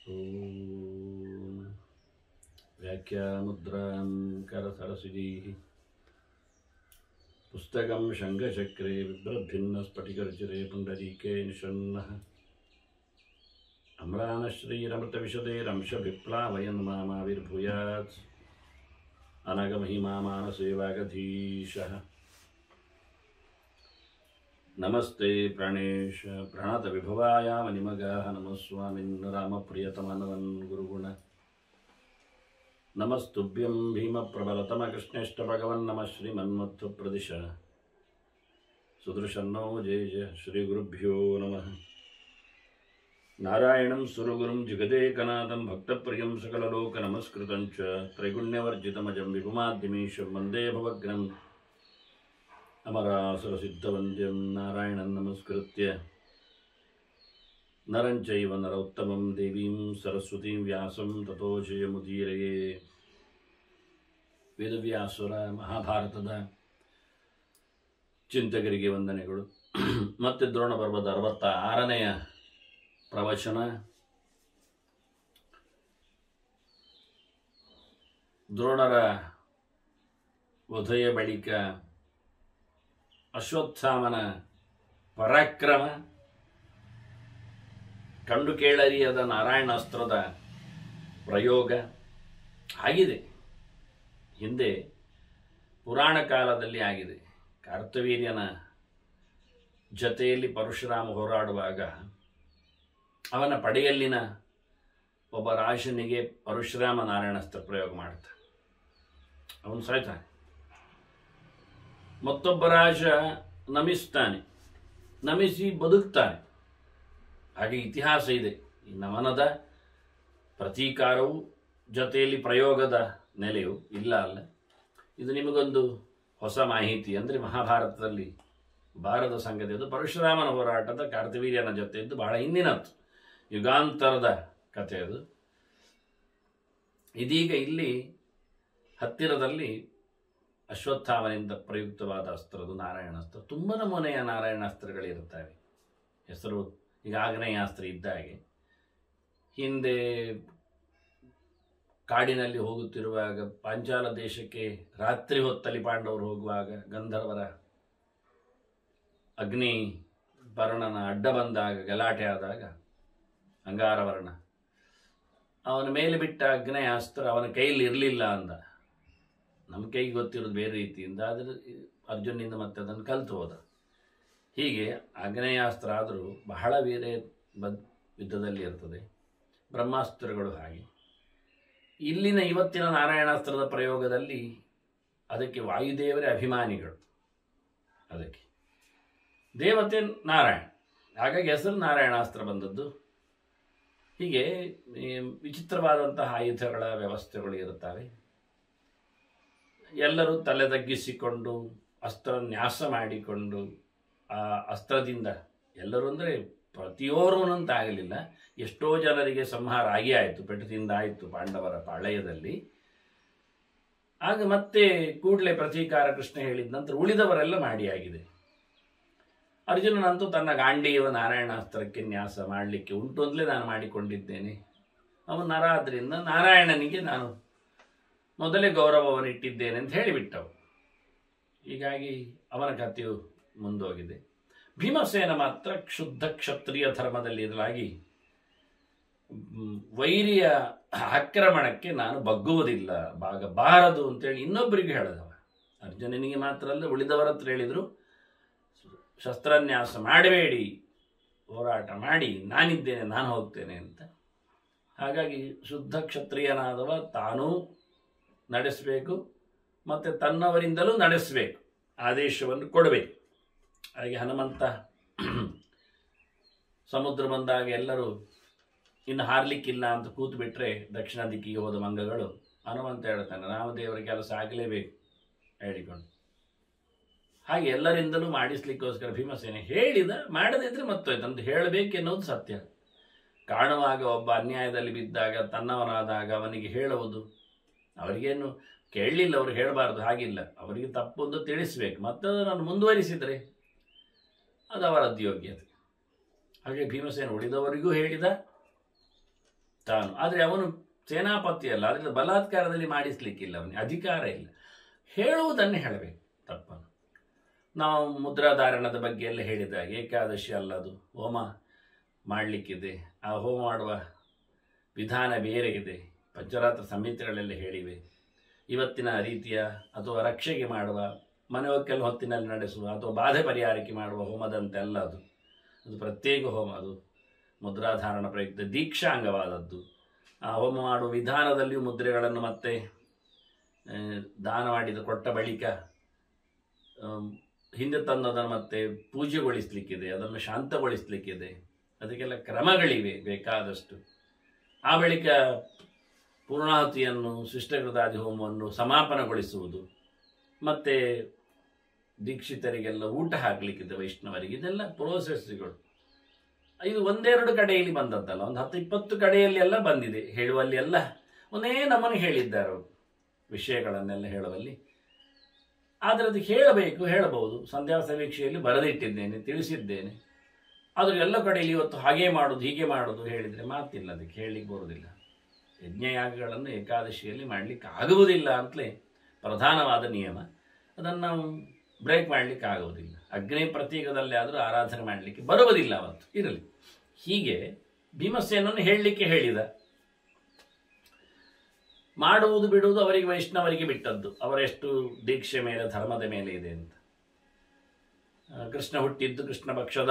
ॐ व्याख्यामुद्रां करसरसिजैः पुस्तकं शङ्खचक्रे बिभ्रद्भिन्नस्फटिकरचिरे पुण्डरीके निषन्नः अम्रानश्रीरमृतविशदेरंशभिप्लावयन् मामाविर्भूयात् अनगमहिमा मानसेवागधीशः नमस्ते प्राणेश प्रणतविभवायामनिमगाः नमः स्वामिन् रामप्रियतमनवन् गुरुगुण नमस्तुभ्यं भीमप्रबलतमकृष्णेष्टभगवन् नमः श्रीमन्मत्वप्रदिश सुदृशन्नो जय जय श्रीगुरुभ्यो नमः नारायणं सुरगुरुं जगदेकनाथं भक्तप्रियं सकललोकनमस्कृतं च त्रैगुण्यवर्जितमजं विपुमाद्यमीशं वन्दे भवग्नम् अमरासुरसिद्धवन्द्यं नारायणं नमस्कृत्य नरं चैव नरोत्तमं देवीं सरस्वतीं व्यासं ततो ಜಯಮುದೀರಯೇ ವೇದವ್ಯಾಸುರ ಮಹಾಭಾರತದ ಚಿಂತಕರಿಗೆ ವಂದನೆಗಳು ಮತ್ತೆ ದ್ರೋಣ ಪರ್ವದ ಅರವತ್ತ ಆರನೆಯ ಪ್ರವಚನ ದ್ರೋಣರ ವಧೆಯ ಬಳಿಕ ಅಶ್ವತ್ಥಾಮನ ಪರಾಕ್ರಮ ಕಂಡು ಕೇಳರಿಯದ ನಾರಾಯಣಾಸ್ತ್ರದ ಪ್ರಯೋಗ ಆಗಿದೆ ಹಿಂದೆ ಪುರಾಣ ಕಾಲದಲ್ಲಿ ಆಗಿದೆ ಕಾರ್ತವೀರ್ಯನ ಜತೆಯಲ್ಲಿ ಪರಶುರಾಮ ಹೋರಾಡುವಾಗ ಅವನ ಪಡೆಯಲ್ಲಿನ ಒಬ್ಬ ರಾಶನಿಗೆ ಪರಶುರಾಮ ನಾರಾಯಣಾಸ್ತ್ರ ಪ್ರಯೋಗ ಮಾಡ್ತಾನೆ ಅವನು ಸಾಯ್ತಾನೆ ಮತ್ತೊಬ್ಬ ರಾಜ ನಮಿಸ್ತಾನೆ ನಮಿಸಿ ಬದುಕ್ತಾನೆ ಹಾಗೆ ಇತಿಹಾಸ ಇದೆ ಈ ನಮನದ ಪ್ರತೀಕಾರವು ಜೊತೆಯಲ್ಲಿ ಪ್ರಯೋಗದ ನೆಲೆಯು ಇಲ್ಲ ಅಲ್ಲ ಇದು ನಿಮಗೊಂದು ಹೊಸ ಮಾಹಿತಿ ಅಂದರೆ ಮಹಾಭಾರತದಲ್ಲಿ ಭಾರತ ಸಂಗತಿ ಅದು ಪರಶುರಾಮನ ಹೋರಾಟದ ಕಾರ್ತವೀರ್ಯನ ಜೊತೆಯದ್ದು ಬಹಳ ಹಿಂದಿನದ್ದು ಯುಗಾಂತರದ ಕಥೆ ಅದು ಇದೀಗ ಇಲ್ಲಿ ಹತ್ತಿರದಲ್ಲಿ ಅಶ್ವತ್ಥಾಮನಿಂದ ಪ್ರಯುಕ್ತವಾದ ಅಸ್ತ್ರದು ನಾರಾಯಣಾಸ್ತ್ರ ತುಂಬ ನಮೂನೆಯ ನಾರಾಯಣಾಸ್ತ್ರಗಳಿರುತ್ತವೆ ಹೆಸರು ಈಗ ಆಗ್ನೇಯಾಸ್ತ್ರ ಇದ್ದಾಗೆ ಹಿಂದೆ ಕಾಡಿನಲ್ಲಿ ಹೋಗುತ್ತಿರುವಾಗ ಪಾಂಚಾಲ ದೇಶಕ್ಕೆ ರಾತ್ರಿ ಹೊತ್ತಲ್ಲಿ ಪಾಂಡವರು ಹೋಗುವಾಗ ಗಂಧರ್ವರ ಅಗ್ನಿ ವರ್ಣನ ಅಡ್ಡ ಬಂದಾಗ ಗಲಾಟೆ ಆದಾಗ ಅಂಗಾರವರ್ಣ ಅವನ ಮೇಲೆ ಬಿಟ್ಟ ಅಗ್ನೇಯಾಸ್ತ್ರ ಅವನ ಕೈಯಲ್ಲಿ ಇರಲಿಲ್ಲ ಅಂದ ನಮ್ಮ ಕೈಗೆ ಗೊತ್ತಿರೋದು ಬೇರೆ ರೀತಿಯಿಂದ ಆದರೆ ಅರ್ಜುನಿಂದ ಮತ್ತೆ ಅದನ್ನು ಕಲ್ತು ಹೋದ ಹೀಗೆ ಆಗ್ನೇಯಾಸ್ತ್ರ ಆದರೂ ಬಹಳ ಬೇರೆ ಬದ್ ಯುದ್ಧದಲ್ಲಿ ಇರ್ತದೆ ಬ್ರಹ್ಮಾಸ್ತ್ರಗಳು ಹಾಗೆ ಇಲ್ಲಿನ ಇವತ್ತಿನ ನಾರಾಯಣಾಸ್ತ್ರದ ಪ್ರಯೋಗದಲ್ಲಿ ಅದಕ್ಕೆ ವಾಯುದೇವರೇ ಅಭಿಮಾನಿಗಳು ಅದಕ್ಕೆ ದೇವತೆ ನಾರಾಯಣ ಹಾಗಾಗಿ ಹೆಸರು ನಾರಾಯಣಾಸ್ತ್ರ ಬಂದದ್ದು ಹೀಗೆ ಈ ವಿಚಿತ್ರವಾದಂತಹ ಆಯುಧಗಳ ವ್ಯವಸ್ಥೆಗಳು ಇರುತ್ತವೆ ಎಲ್ಲರೂ ತಲೆ ತಗ್ಗಿಸಿಕೊಂಡು ಅಸ್ತ್ರ ನ್ಯಾಸ ಮಾಡಿಕೊಂಡು ಆ ಅಸ್ತ್ರದಿಂದ ಎಲ್ಲರೂ ಅಂದರೆ ಪ್ರತಿಯೋರ್ವನಂತ ಆಗಲಿಲ್ಲ ಎಷ್ಟೋ ಜನರಿಗೆ ಸಂಹಾರ ಆಗಿ ಆಯಿತು ಪೆಟ್ಟದಿಂದ ಆಯಿತು ಪಾಂಡವರ ಪಾಳಯದಲ್ಲಿ ಆಗ ಮತ್ತೆ ಕೂಡಲೇ ಪ್ರತೀಕಾರ ಕೃಷ್ಣ ಹೇಳಿದ ನಂತರ ಉಳಿದವರೆಲ್ಲ ಮಾಡಿ ಆಗಿದೆ ಅರ್ಜುನನಂತೂ ತನ್ನ ಗಾಂಡೀವ ನಾರಾಯಣಾಸ್ತ್ರಕ್ಕೆ ನ್ಯಾಸ ಮಾಡಲಿಕ್ಕೆ ಉಂಟು ಅಂತಲೇ ನಾನು ಮಾಡಿಕೊಂಡಿದ್ದೇನೆ ಅವನು ನರ ಆದ್ದರಿಂದ ನಾರಾಯಣನಿಗೆ ನಾನು ಮೊದಲೇ ಗೌರವವನ್ನು ಇಟ್ಟಿದ್ದೇನೆ ಅಂತ ಹೇಳಿಬಿಟ್ಟವು ಹೀಗಾಗಿ ಅವನ ಕಥೆಯು ಮುಂದೋಗಿದೆ ಭೀಮಸೇನ ಮಾತ್ರ ಕ್ಷುದ್ಧ ಕ್ಷತ್ರಿಯ ಧರ್ಮದಲ್ಲಿ ಇರಲಾಗಿ ವೈರಿಯ ಆಕ್ರಮಣಕ್ಕೆ ನಾನು ಬಗ್ಗುವುದಿಲ್ಲ ಬಾಗಬಾರದು ಅಂತೇಳಿ ಇನ್ನೊಬ್ಬರಿಗೆ ಹೇಳಿದವ ಅರ್ಜುನನಿಗೆ ಮಾತ್ರ ಅಲ್ಲ ಉಳಿದವರ ಹತ್ರ ಹೇಳಿದರು ಶಸ್ತ್ರನ್ಯಾಸ ಮಾಡಬೇಡಿ ಹೋರಾಟ ಮಾಡಿ ನಾನಿದ್ದೇನೆ ನಾನು ಹೋಗ್ತೇನೆ ಅಂತ ಹಾಗಾಗಿ ಶುದ್ಧ ಕ್ಷತ್ರಿಯನಾದವ ತಾನೂ ನಡೆಸಬೇಕು ಮತ್ತು ತನ್ನವರಿಂದಲೂ ನಡೆಸಬೇಕು ಆದೇಶವನ್ನು ಕೊಡಬೇಕು ಹಾಗೆ ಹನುಮಂತ ಸಮುದ್ರ ಬಂದಾಗ ಎಲ್ಲರೂ ಇನ್ನು ಹಾರ್ಲಿಕ್ಕಿಲ್ಲ ಅಂತ ಕೂತು ಬಿಟ್ಟರೆ ದಕ್ಷಿಣ ದಿಕ್ಕಿಗೆ ಹೋದ ಮಂಗಗಳು ಹನುಮಂತ ಹೇಳ್ತಾನೆ ರಾಮದೇವರ ಕೆಲಸ ಆಗಲೇಬೇಕು ಹೇಳಿಕೊಂಡು ಹಾಗೆ ಎಲ್ಲರಿಂದಲೂ ಮಾಡಿಸ್ಲಿಕ್ಕೋಸ್ಕರ ಭೀಮಸೇನೆ ಹೇಳಿದ ಮಾಡದಿದ್ರೆ ಮತ್ತೋಯ್ತು ಅಂತ ಹೇಳಬೇಕೆನ್ನುವುದು ಸತ್ಯ ಕಾಣುವಾಗ ಒಬ್ಬ ಅನ್ಯಾಯದಲ್ಲಿ ಬಿದ್ದಾಗ ತನ್ನವನಾದಾಗ ಅವನಿಗೆ ಹೇಳುವುದು ಅವರಿಗೇನು ಕೇಳಲಿಲ್ಲ ಅವರು ಹೇಳಬಾರ್ದು ಹಾಗಿಲ್ಲ ಅವರಿಗೆ ತಪ್ಪೊಂದು ತಿಳಿಸ್ಬೇಕು ಮತ್ತೆ ಅದನ್ನು ಮುಂದುವರಿಸಿದರೆ ಅದು ಅವರದ್ದು ಯೋಗ್ಯತೆ ಹಾಗೆ ಭೀಮಸೇನ ಉಳಿದವರಿಗೂ ಹೇಳಿದ ತಾನು ಆದರೆ ಅವನು ಸೇನಾಪತಿ ಅಲ್ಲ ಅದರಿಂದ ಬಲಾತ್ಕಾರದಲ್ಲಿ ಮಾಡಿಸ್ಲಿಕ್ಕಿಲ್ಲ ಅವನಿಗೆ ಅಧಿಕಾರ ಇಲ್ಲ ಹೇಳುವುದನ್ನೇ ಹೇಳಬೇಕು ತಪ್ಪನ್ನು ನಾವು ಮುದ್ರಾಧಾರಣದ ಬಗ್ಗೆ ಎಲ್ಲ ಹೇಳಿದಾಗ ಏಕಾದಶಿ ಅಲ್ಲ ಅದು ಹೋಮ ಮಾಡಲಿಕ್ಕಿದೆ ಆ ಹೋಮ ಮಾಡುವ ವಿಧಾನ ಬೇರೆ ಇದೆ ಪಂಚರಾತ್ರ ಸಂಹಿತೆಗಳೆಲ್ಲ ಹೇಳಿವೆ ಇವತ್ತಿನ ರೀತಿಯ ಅಥವಾ ರಕ್ಷೆಗೆ ಮಾಡುವ ಮನೆಯೊಕ್ಕೆಲ್ಲ ಹೊತ್ತಿನಲ್ಲಿ ನಡೆಸುವ ಅಥವಾ ಬಾಧೆ ಪರಿಹಾರಕ್ಕೆ ಮಾಡುವ ಹೋಮದಂತೆ ಅಲ್ಲ ಅದು ಅದು ಪ್ರತ್ಯೇಕ ಹೋಮ ಅದು ಮುದ್ರಾಧಾರಣ ಪ್ರಯುಕ್ತ ದೀಕ್ಷಾಂಗವಾದದ್ದು ಆ ಹೋಮ ಮಾಡುವ ವಿಧಾನದಲ್ಲಿಯೂ ಮುದ್ರೆಗಳನ್ನು ಮತ್ತೆ ಆ, ದಾನ ಮಾಡಿದ ಕೊಟ್ಟ ಬಳಿಕ ಆಮ್, ಹಿಂದೆ ತಂದದನ್ನು ಮತ್ತೆ ಪೂಜೆಗೊಳಿಸ್ಲಿಕ್ಕಿದೆ ಅದನ್ನು ಶಾಂತಗೊಳಿಸ್ಲಿಕ್ಕಿದೆ ಅದಕ್ಕೆಲ್ಲ ಕ್ರಮಗಳಿವೆ ಬೇಕಾದಷ್ಟು ಆ ಬಳಿಕ ಪೂರ್ಣಾಹುತಿಯನ್ನು ಶಿಷ್ಟಕೃತಾದಿ ಹೋಮವನ್ನು ಸಮಾಪನಗೊಳಿಸುವುದು ಮತ್ತು ದೀಕ್ಷಿತರಿಗೆಲ್ಲ ಊಟ ಹಾಕಲಿಕ್ಕಿದೆ ವೈಷ್ಣವರಿಗೆ ಇದೆಲ್ಲ ಪ್ರೋಸೆಸ್ಗಳು ಇದು ಒಂದೆರಡು ಕಡೆಯಲ್ಲಿ ಬಂದದ್ದಲ್ಲ ಒಂದು ಹತ್ತು ಇಪ್ಪತ್ತು ಕಡೆಯಲ್ಲಿ ಎಲ್ಲ ಬಂದಿದೆ ಹೇಳುವಲ್ಲಿ ಎಲ್ಲ ಒಂದೇ ನಮ್ಮನ್ನು ಹೇಳಿದ್ದಾರೆ ಅವರು ವಿಷಯಗಳನ್ನೆಲ್ಲ ಹೇಳುವಲ್ಲಿ ಆದರೆ ಅದು ಹೇಳಬೇಕು ಹೇಳಬಹುದು ಸಂಧ್ಯಾ ಸಮೀಕ್ಷೆಯಲ್ಲಿ ಬರೆದಿಟ್ಟಿದ್ದೇನೆ ತಿಳಿಸಿದ್ದೇನೆ ಆದರೂ ಎಲ್ಲ ಕಡೆಯಲ್ಲಿ ಇವತ್ತು ಹಾಗೆ ಮಾಡೋದು ಹೀಗೆ ಮಾಡೋದು ಹೇಳಿದರೆ ಮಾತಿಲ್ಲ ಅದಕ್ಕೆ ಹೇಳಲಿಕ್ಕೆ ಬರೋದಿಲ್ಲ ಯಜ್ಞಯಾಗಗಳನ್ನು ಏಕಾದಶಿಯಲ್ಲಿ ಮಾಡಲಿಕ್ಕೆ ಆಗುವುದಿಲ್ಲ ಅಂತಲೇ ಪ್ರಧಾನವಾದ ನಿಯಮ ಅದನ್ನು ನಾವು ಬ್ರೇಕ್ ಮಾಡಲಿಕ್ಕೆ ಆಗುವುದಿಲ್ಲ ಅಗ್ನಿ ಪ್ರತೀಕದಲ್ಲಿ ಆದರೂ ಆರಾಧನೆ ಮಾಡಲಿಕ್ಕೆ ಬರುವುದಿಲ್ಲ ಅವತ್ತು ಇರಲಿ ಹೀಗೆ ಭೀಮಸೇನನ್ನು ಹೇಳಲಿಕ್ಕೆ ಹೇಳಿದ ಮಾಡುವುದು ಬಿಡುವುದು ಅವರಿಗೆ ವೈಷ್ಣವರಿಗೆ ಬಿಟ್ಟದ್ದು ಅವರೆಷ್ಟು ದೀಕ್ಷೆ ಮೇಲೆ ಧರ್ಮದ ಮೇಲೆ ಇದೆ ಅಂತ ಆ, ಕೃಷ್ಣ ಹುಟ್ಟಿದ್ದು ಕೃಷ್ಣ ಪಕ್ಷದ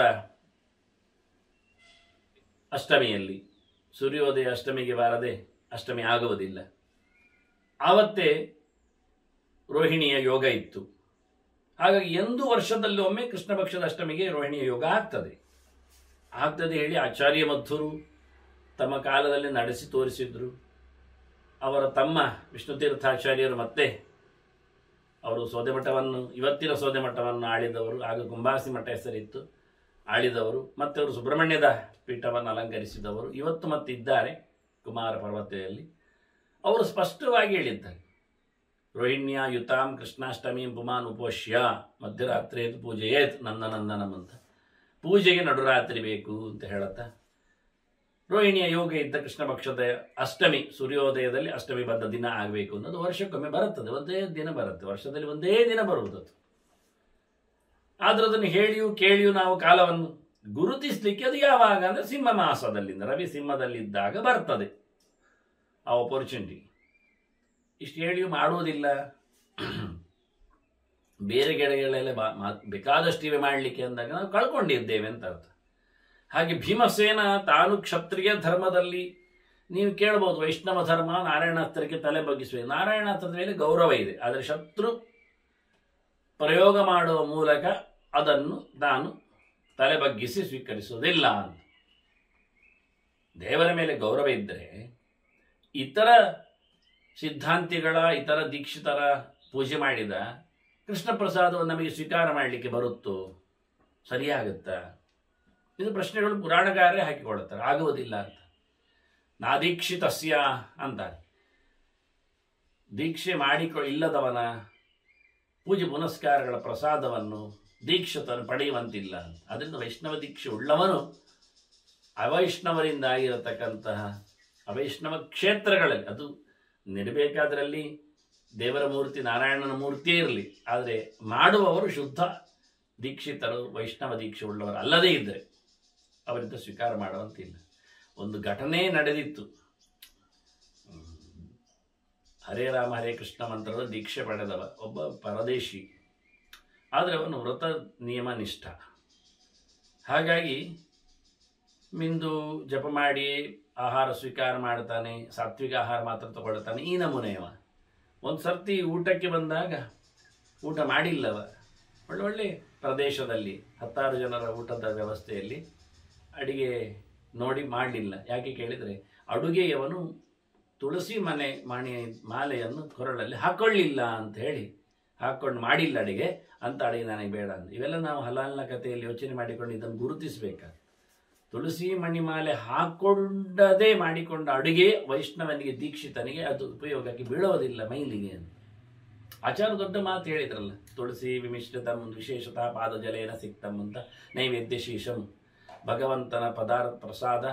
ಅಷ್ಟಮಿಯಲ್ಲಿ ಸೂರ್ಯೋದಯ ಅಷ್ಟಮಿಗೆ ಬಾರದೆ ಅಷ್ಟಮಿ ಆಗುವುದಿಲ್ಲ ಆವತ್ತೇ ರೋಹಿಣಿಯ ಯೋಗ ಇತ್ತು ಹಾಗಾಗಿ ಎಂದು ವರ್ಷದಲ್ಲಿ ಒಮ್ಮೆ ಕೃಷ್ಣ ಪಕ್ಷದ ಅಷ್ಟಮಿಗೆ ರೋಹಿಣಿಯ ಯೋಗ ಆಗ್ತದೆ ಆಗ್ತದೆ ಹೇಳಿ ಆಚಾರ್ಯ ಮಧ್ವರು ತಮ್ಮ ಕಾಲದಲ್ಲಿ ನಡೆಸಿ ತೋರಿಸಿದ್ರು ಅವರ ತಮ್ಮ ವಿಷ್ಣು ತೀರ್ಥಾಚಾರ್ಯರು ಮತ್ತೆ ಅವರು ಸೌದೆ ಮಠವನ್ನು ಇವತ್ತಿನ ಸೌದೆ ಮಠವನ್ನು ಆಳಿದವರು ಆಗ ಕುಂಬಾಸಿ ಮಠ ಹೆಸರಿತ್ತು ಆಳಿದವರು ಮತ್ತೆ ಅವರು ಸುಬ್ರಹ್ಮಣ್ಯದ ಪೀಠವನ್ನು ಅಲಂಕರಿಸಿದವರು ಇವತ್ತು ಮತ್ತೆ ಇದ್ದಾರೆ ಕುಮಾರ ಪರ್ವತೆಯಲ್ಲಿ ಅವರು ಸ್ಪಷ್ಟವಾಗಿ ಹೇಳಿದ್ದಾರೆ ರೋಹಿಣ್ಯ ಯುತಾಂ ಕೃಷ್ಣಾಷ್ಟಮಿ ಪುಮಾನ್ ಉಪೋಷ್ಯ ಮಧ್ಯರಾತ್ರಿಯದು ಪೂಜೆಯೇತ್ ನಂದನಂದನಂ ಅಂತ ಪೂಜೆಗೆ ನಡುರಾತ್ರಿ ಬೇಕು ಅಂತ ಹೇಳುತ್ತಾ ರೋಹಿಣಿಯ ಯೋಗ ಇದ್ದ ಕೃಷ್ಣ ಪಕ್ಷದ ಅಷ್ಟಮಿ ಸೂರ್ಯೋದಯದಲ್ಲಿ ಅಷ್ಟಮಿ ಬಂದ ದಿನ ಆಗಬೇಕು ಅನ್ನೋದು ವರ್ಷಕ್ಕೊಮ್ಮೆ ಬರುತ್ತದೆ ಒಂದೇ ದಿನ ಬರುತ್ತೆ ವರ್ಷದಲ್ಲಿ ಒಂದೇ ದಿನ ಬರುವುದದು ಆದ್ರೆ ಅದನ್ನು ಹೇಳಿಯೂ ಕೇಳಿಯೂ ನಾವು ಕಾಲವನ್ನು ಗುರುತಿಸ್ಲಿಕ್ಕೆ ಅದು ಯಾವಾಗ ಅಂದ್ರೆ ಸಿಂಹ ಮಾಸದಲ್ಲಿಂದ ರವಿ ಸಿಂಹದಲ್ಲಿದ್ದಾಗ ಬರ್ತದೆ ಆ ಆಪರ್ಚುನಿಟಿ ಇಷ್ಟು ಹೇಳಿಯೂ ಮಾಡುವುದಿಲ್ಲ ಬೇರೆ ಗೆಳೆಗಳೆಲ್ಲ ಬಾ ಮಾ- ಬೇಕಾದಷ್ಟಿವೆ ಮಾಡಲಿಕ್ಕೆ ಅಂದಾಗ ನಾವು ಕಳ್ಕೊಂಡಿದ್ದೇವೆ ಅಂತ ಅರ್ಥ ಹಾಗೆ ಭೀಮಸೇನ ತಾನು ಕ್ಷತ್ರಿಯ ಧರ್ಮದಲ್ಲಿ ನೀವು ಕೇಳ್ಬೋದು ವೈಷ್ಣವ ಧರ್ಮ ನಾರಾಯಣಾಸ್ತ್ರಕ್ಕೆ ತಲೆ ಬಗ್ಗಿಸುವ ನಾರಾಯಣಾಸ್ತ್ರದ ಮೇಲೆ ಗೌರವ ಇದೆ ಆದರೆ ಶತ್ರು ಪ್ರಯೋಗ ಮಾಡುವ ಮೂಲಕ ಅದನ್ನು ತಾನು ತಲೆ ಬಗ್ಗಿಸಿ ಸ್ವೀಕರಿಸುವುದಿಲ್ಲ ಅಂತ ದೇವರ ಮೇಲೆ ಗೌರವ ಇದ್ದರೆ ಇತರ ಸಿದ್ಧಾಂತಿಗಳ ಇತರ ದೀಕ್ಷಿತರ ಪೂಜೆ ಮಾಡಿದ ಕೃಷ್ಣ ಪ್ರಸಾದವನ್ನು ನಮಗೆ ಸ್ವೀಕಾರ ಮಾಡಲಿಕ್ಕೆ ಬರುತ್ತೋ ಸರಿಯಾಗುತ್ತಾ ಇದು ಪ್ರಶ್ನೆಗಳು ಪುರಾಣಗಾರರೇ ಹಾಕಿಕೊಳ್ಳುತ್ತಾರೆ ಆಗುವುದಿಲ್ಲ ಅಂತ ನಾದೀಕ್ಷಿತಸ್ಯ ಅಂತಾರೆ ದೀಕ್ಷೆ ಮಾಡಿಕೊ ಇಲ್ಲದವನ ಪೂಜೆ ಪುನಸ್ಕಾರಗಳ ಪ್ರಸಾದವನ್ನು ದೀಕ್ಷತನು ಪಡೆಯುವಂತಿಲ್ಲ ಅಂತ ಅದರಿಂದ ವೈಷ್ಣವ ದೀಕ್ಷೆ ಉಳ್ಳವನು ಅವೈಷ್ಣವರಿಂದ ಆಗಿರತಕ್ಕಂತಹ ಅವೈಷ್ಣವ ಕ್ಷೇತ್ರಗಳಲ್ಲಿ ಅದು ನೆಡಬೇಕಾದ್ರಲ್ಲಿ ದೇವರ ಮೂರ್ತಿ ನಾರಾಯಣನ ಮೂರ್ತಿಯೇ ಇರಲಿ ಆದರೆ ಮಾಡುವವರು ಶುದ್ಧ ದೀಕ್ಷಿತರು ವೈಷ್ಣವ ದೀಕ್ಷೆ ಉಳ್ಳವರು ಅಲ್ಲದೇ ಇದ್ದರೆ ಅವರಿಂದ ಸ್ವೀಕಾರ ಮಾಡುವಂತಿಲ್ಲ ಒಂದು ಘಟನೆ ನಡೆದಿತ್ತು ಹ್ಮ್. ಹರೇ ರಾಮ ಹರೇ ಕೃಷ್ಣ ಮಂತ್ರದ ದೀಕ್ಷೆ ಪಡೆದವ ಒಬ್ಬ ಪರದೇಶಿ ಆದರೆ ಅವನು ವ್ರತ ನಿಯಮ ನಿಷ್ಠ ಹಾಗಾಗಿ ಮಿಂದು ಜಪ ಮಾಡಿ ಆಹಾರ ಸ್ವೀಕಾರ ಮಾಡ್ತಾನೆ ಸಾತ್ವಿಕ ಆಹಾರ ಮಾತ್ರ ತಗೊಳ್ತಾನೆ ಈ ನಮೂನೆಯವ ಒಂದು ಸರ್ತಿ ಊಟಕ್ಕೆ ಬಂದಾಗ ಊಟ ಮಾಡಿಲ್ಲವ ಒಳ್ಳೆ ಒಳ್ಳೆ ಪ್ರದೇಶದಲ್ಲಿ ಹತ್ತಾರು ಜನರ ಊಟದ ವ್ಯವಸ್ಥೆಯಲ್ಲಿ ಅಡಿಗೆ ನೋಡಿ ಮಾಡಲಿಲ್ಲ ಯಾಕೆ ಕೇಳಿದರೆ ಅಡುಗೆಯವನು ತುಳಸಿ ಮನೆ ಮಾಣಿ ಮಾಲೆಯನ್ನು ಕೊರಳಲ್ಲಿ ಹಾಕೊಳ್ಳಿಲ್ಲ ಅಂತ ಹೇಳಿ ಹಾಕ್ಕೊಂಡು ಮಾಡಿಲ್ಲ ಅಡಿಗೆ ಅಂತ ಅಡಿಗೆ ನನಗೆ ಬೇಡ ಅಂತ ಇವೆಲ್ಲ ನಾವು ಹಲಾಲ್ನ ಕಥೆಯಲ್ಲಿ ಯೋಚನೆ ಮಾಡಿಕೊಂಡು ಇದನ್ನು ಗುರುತಿಸಬೇಕಾಗ್ತದೆ ತುಳಸಿ ಮಣಿಮಾಲೆ ಹಾಕೊಂಡದೇ ಮಾಡಿಕೊಂಡ ಅಡುಗೆ ವೈಷ್ಣವನಿಗೆ ದೀಕ್ಷಿತನಿಗೆ ಅದು ಉಪಯೋಗಕ್ಕೆ ಬೀಳೋದಿಲ್ಲ ಮೈಲಿಗೆ ಅಂತ ಆಚಾರ ದೊಡ್ಡ ಮಾತು ಹೇಳಿದ್ರಲ್ಲ ತುಳಸಿ ವಿಮಿಶ್ರಿತಂ ವಿಶೇಷತಃ ಪಾದಜಲೇನ ಸಿಕ್ತಂ ಅಂತ ನೈವೇದ್ಯ ಶೀಶಂ ಭಗವಂತನ ಪದಾರ್ಥ ಪ್ರಸಾದ